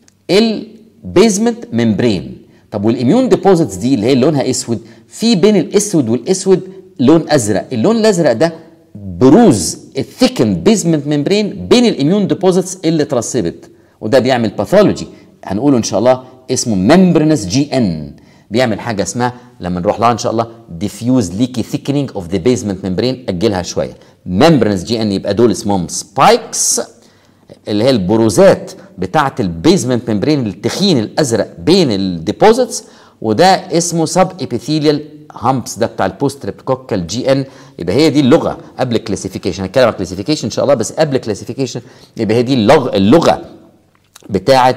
البيزمنت ممبرين طب والاميون ديبوزيتس دي اللي هي لونها اسود في بين الاسود والاسود لون ازرق اللون الازرق ده بروز الثيكن بيزمنت ممبرين بين الاميون ديبوزيتس اللي اترسبت وده بيعمل باثولوجي هنقوله ان شاء الله اسمه ممبرنس جي ان بيعمل حاجه اسمها لما نروح لها ان شاء الله ديفيوز ليكي ثيكنينج اوف ذا بيزمنت ممبرين اجلها شويه ممبرنس جي ان يبقى دول اسمهم سبايكس اللي هي البروزات بتاعه البيزمنت ممبرين التخين الازرق بين الديبوزيتس وده اسمه سب ابيثيليال هامبس ده بتاع البوست تريبتوكوكال جي ان يبقى هي دي اللغه قبل كلاسيفيكيشن هنتكلم عن كلاسيفيكيشن ان شاء الله بس قبل كلاسيفيكيشن يبقى هي دي اللغه اللغه بتاعه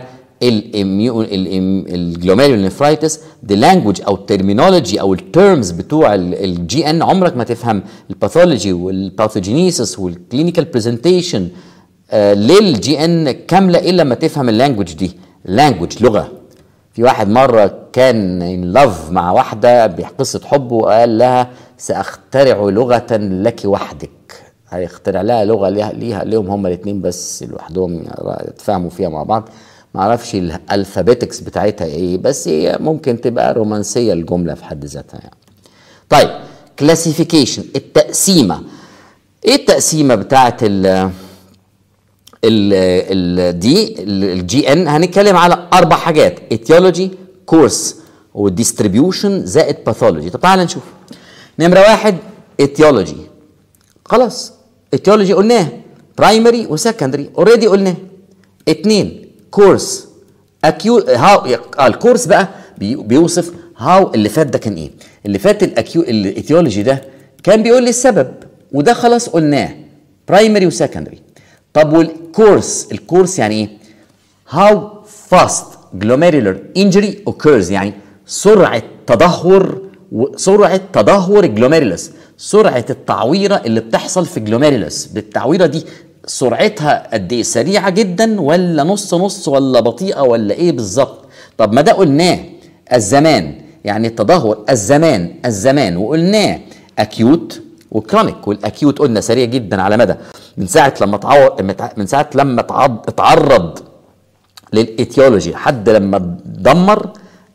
الجلوميرولونيفرايتس دي لانجوج او الترمينولوجي او التيرمز بتوع الجي ان عمرك ما تفهم الباثولوجي والباثوجينيسيس والكلينيكال برزنتيشن للجي ان كامله الا لما تفهم اللانجوج دي لانجوج لغه في واحد مره كان ان لاف مع واحده قصه حب وقال لها ساخترع لغه لك وحدك هيخترع لها لغه ليها, ليها ليهم هما الاثنين بس لوحدهم يتفاهموا فيها مع بعض ما اعرفش الالفابيتكس بتاعتها ايه بس هي ممكن تبقى رومانسيه الجمله في حد ذاتها يعني. طيب كلاسيفيكيشن التقسيمه ايه التقسيمه بتاعت ال ال ال دي الجي ان هنتكلم على اربع حاجات اتيولوجي كورس وديستريبيوشن زائد باثولوجي طب تعال نشوف نمره واحد اتيولوجي خلاص اتيولوجي قلناه برايمري وسكندري اوريدي قلناه اتنين كورس اكيو هاو الكورس بقى بيوصف هاو اللي فات ده كان ايه اللي فات الاكيو الايتيولوجي ده كان بيقول لي السبب وده خلاص قلناه برايمري وسكندري طب والكورس الكورس يعني ايه هاو فاست جلوميرولار انجري اوكيرز يعني سرعه تدهور وسرعه تدهور الجلوميرولس سرعه التعويره اللي بتحصل في الجلوميرولس بالتعويره دي سرعتها قد ايه سريعه جدا ولا نص نص ولا بطيئه ولا ايه بالظبط طب ما ده قلناه الزمان يعني التدهور الزمان الزمان وقلناه اكيوت وكرونيك والاكيوت قلنا سريع جدا على مدى من ساعه لما تعور من ساعه لما اتعرض للايتيولوجي حد لما اتدمر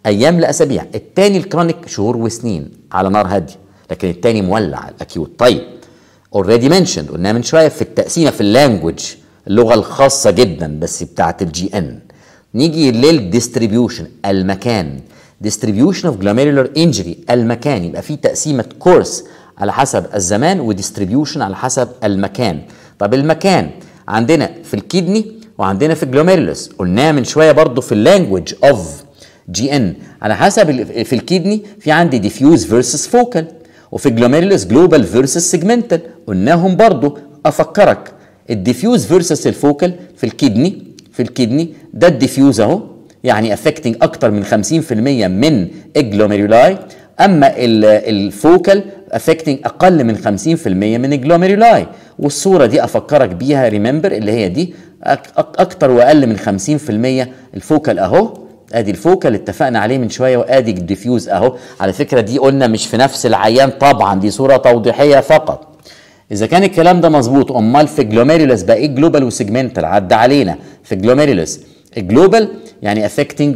ايام لاسابيع التاني الكرونيك شهور وسنين على نار هاديه لكن التاني مولع الاكيوت طيب اوريدي منشند قلنا من شويه في التقسيمه في اللانجوج اللغه الخاصه جدا بس بتاعه الجي ان نيجي للديستريبيوشن المكان distribution of glomerular injury المكان يبقى في تقسيمه كورس على حسب الزمان وديستريبيوشن على حسب المكان طب المكان عندنا في الكدني وعندنا في الجلوميرولس قلناها من شويه برضو في اللانجوج اوف جي ان على حسب ال- في الكدني في عندي ديفيوز فيرسس فوكال وفي الجلوميرولس جلوبال فيرسس سيجمنتال قلناهم برضو افكرك الديفيوز فيرسس الفوكال في الكدني في الكدني ده الديفيوز اهو يعني افكتنج اكتر من 50% من الجلوميرولاي اما ال- الفوكال افكتنج اقل من 50% من الجلوميرولاي والصوره دي افكرك بيها ريمبر اللي هي دي أك- أك- اكتر واقل من 50% الفوكال اهو ادي الفوكال اتفقنا عليه من شويه وادي الديفيوز اهو على فكره دي قلنا مش في نفس العيان طبعا دي صوره توضيحيه فقط اذا كان الكلام ده مظبوط امال في جلوميرولس بقى ايه جلوبال وسيجمنتال عدى علينا في جلوميرولس الجلوبال يعني افكتنج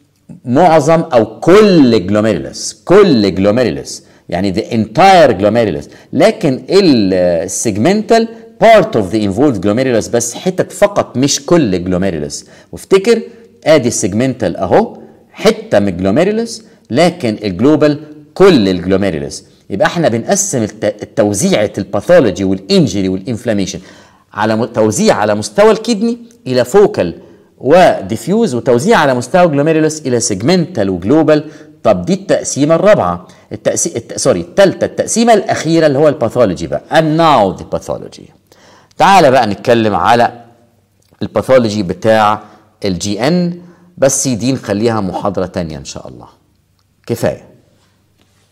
معظم او كل جلوميرولس كل جلوميرولس يعني the entire glomerulus لكن السيجمنتال part of the involved glomerulus بس حتت فقط مش كل glomerulus وافتكر ادي السيجمنتال اهو حته من الجلوميرولس لكن الجلوبال كل الجلوميرولس يبقى احنا بنقسم الت- التوزيعة الباثولوجي والانجري والانفلاميشن على م- توزيع على مستوى الكدني الى فوكال وديفيوز وتوزيع على مستوى جلوميرولس الى سيجمنتال وجلوبال طب دي التقسيمه الرابعه التقسي... الت... سوري الثالثه التقسيمه الاخيره اللي هو الباثولوجي بقى and now the pathology تعال بقى نتكلم على الباثولوجي بتاع الجي ان بس دي نخليها محاضره تانية ان شاء الله كفايه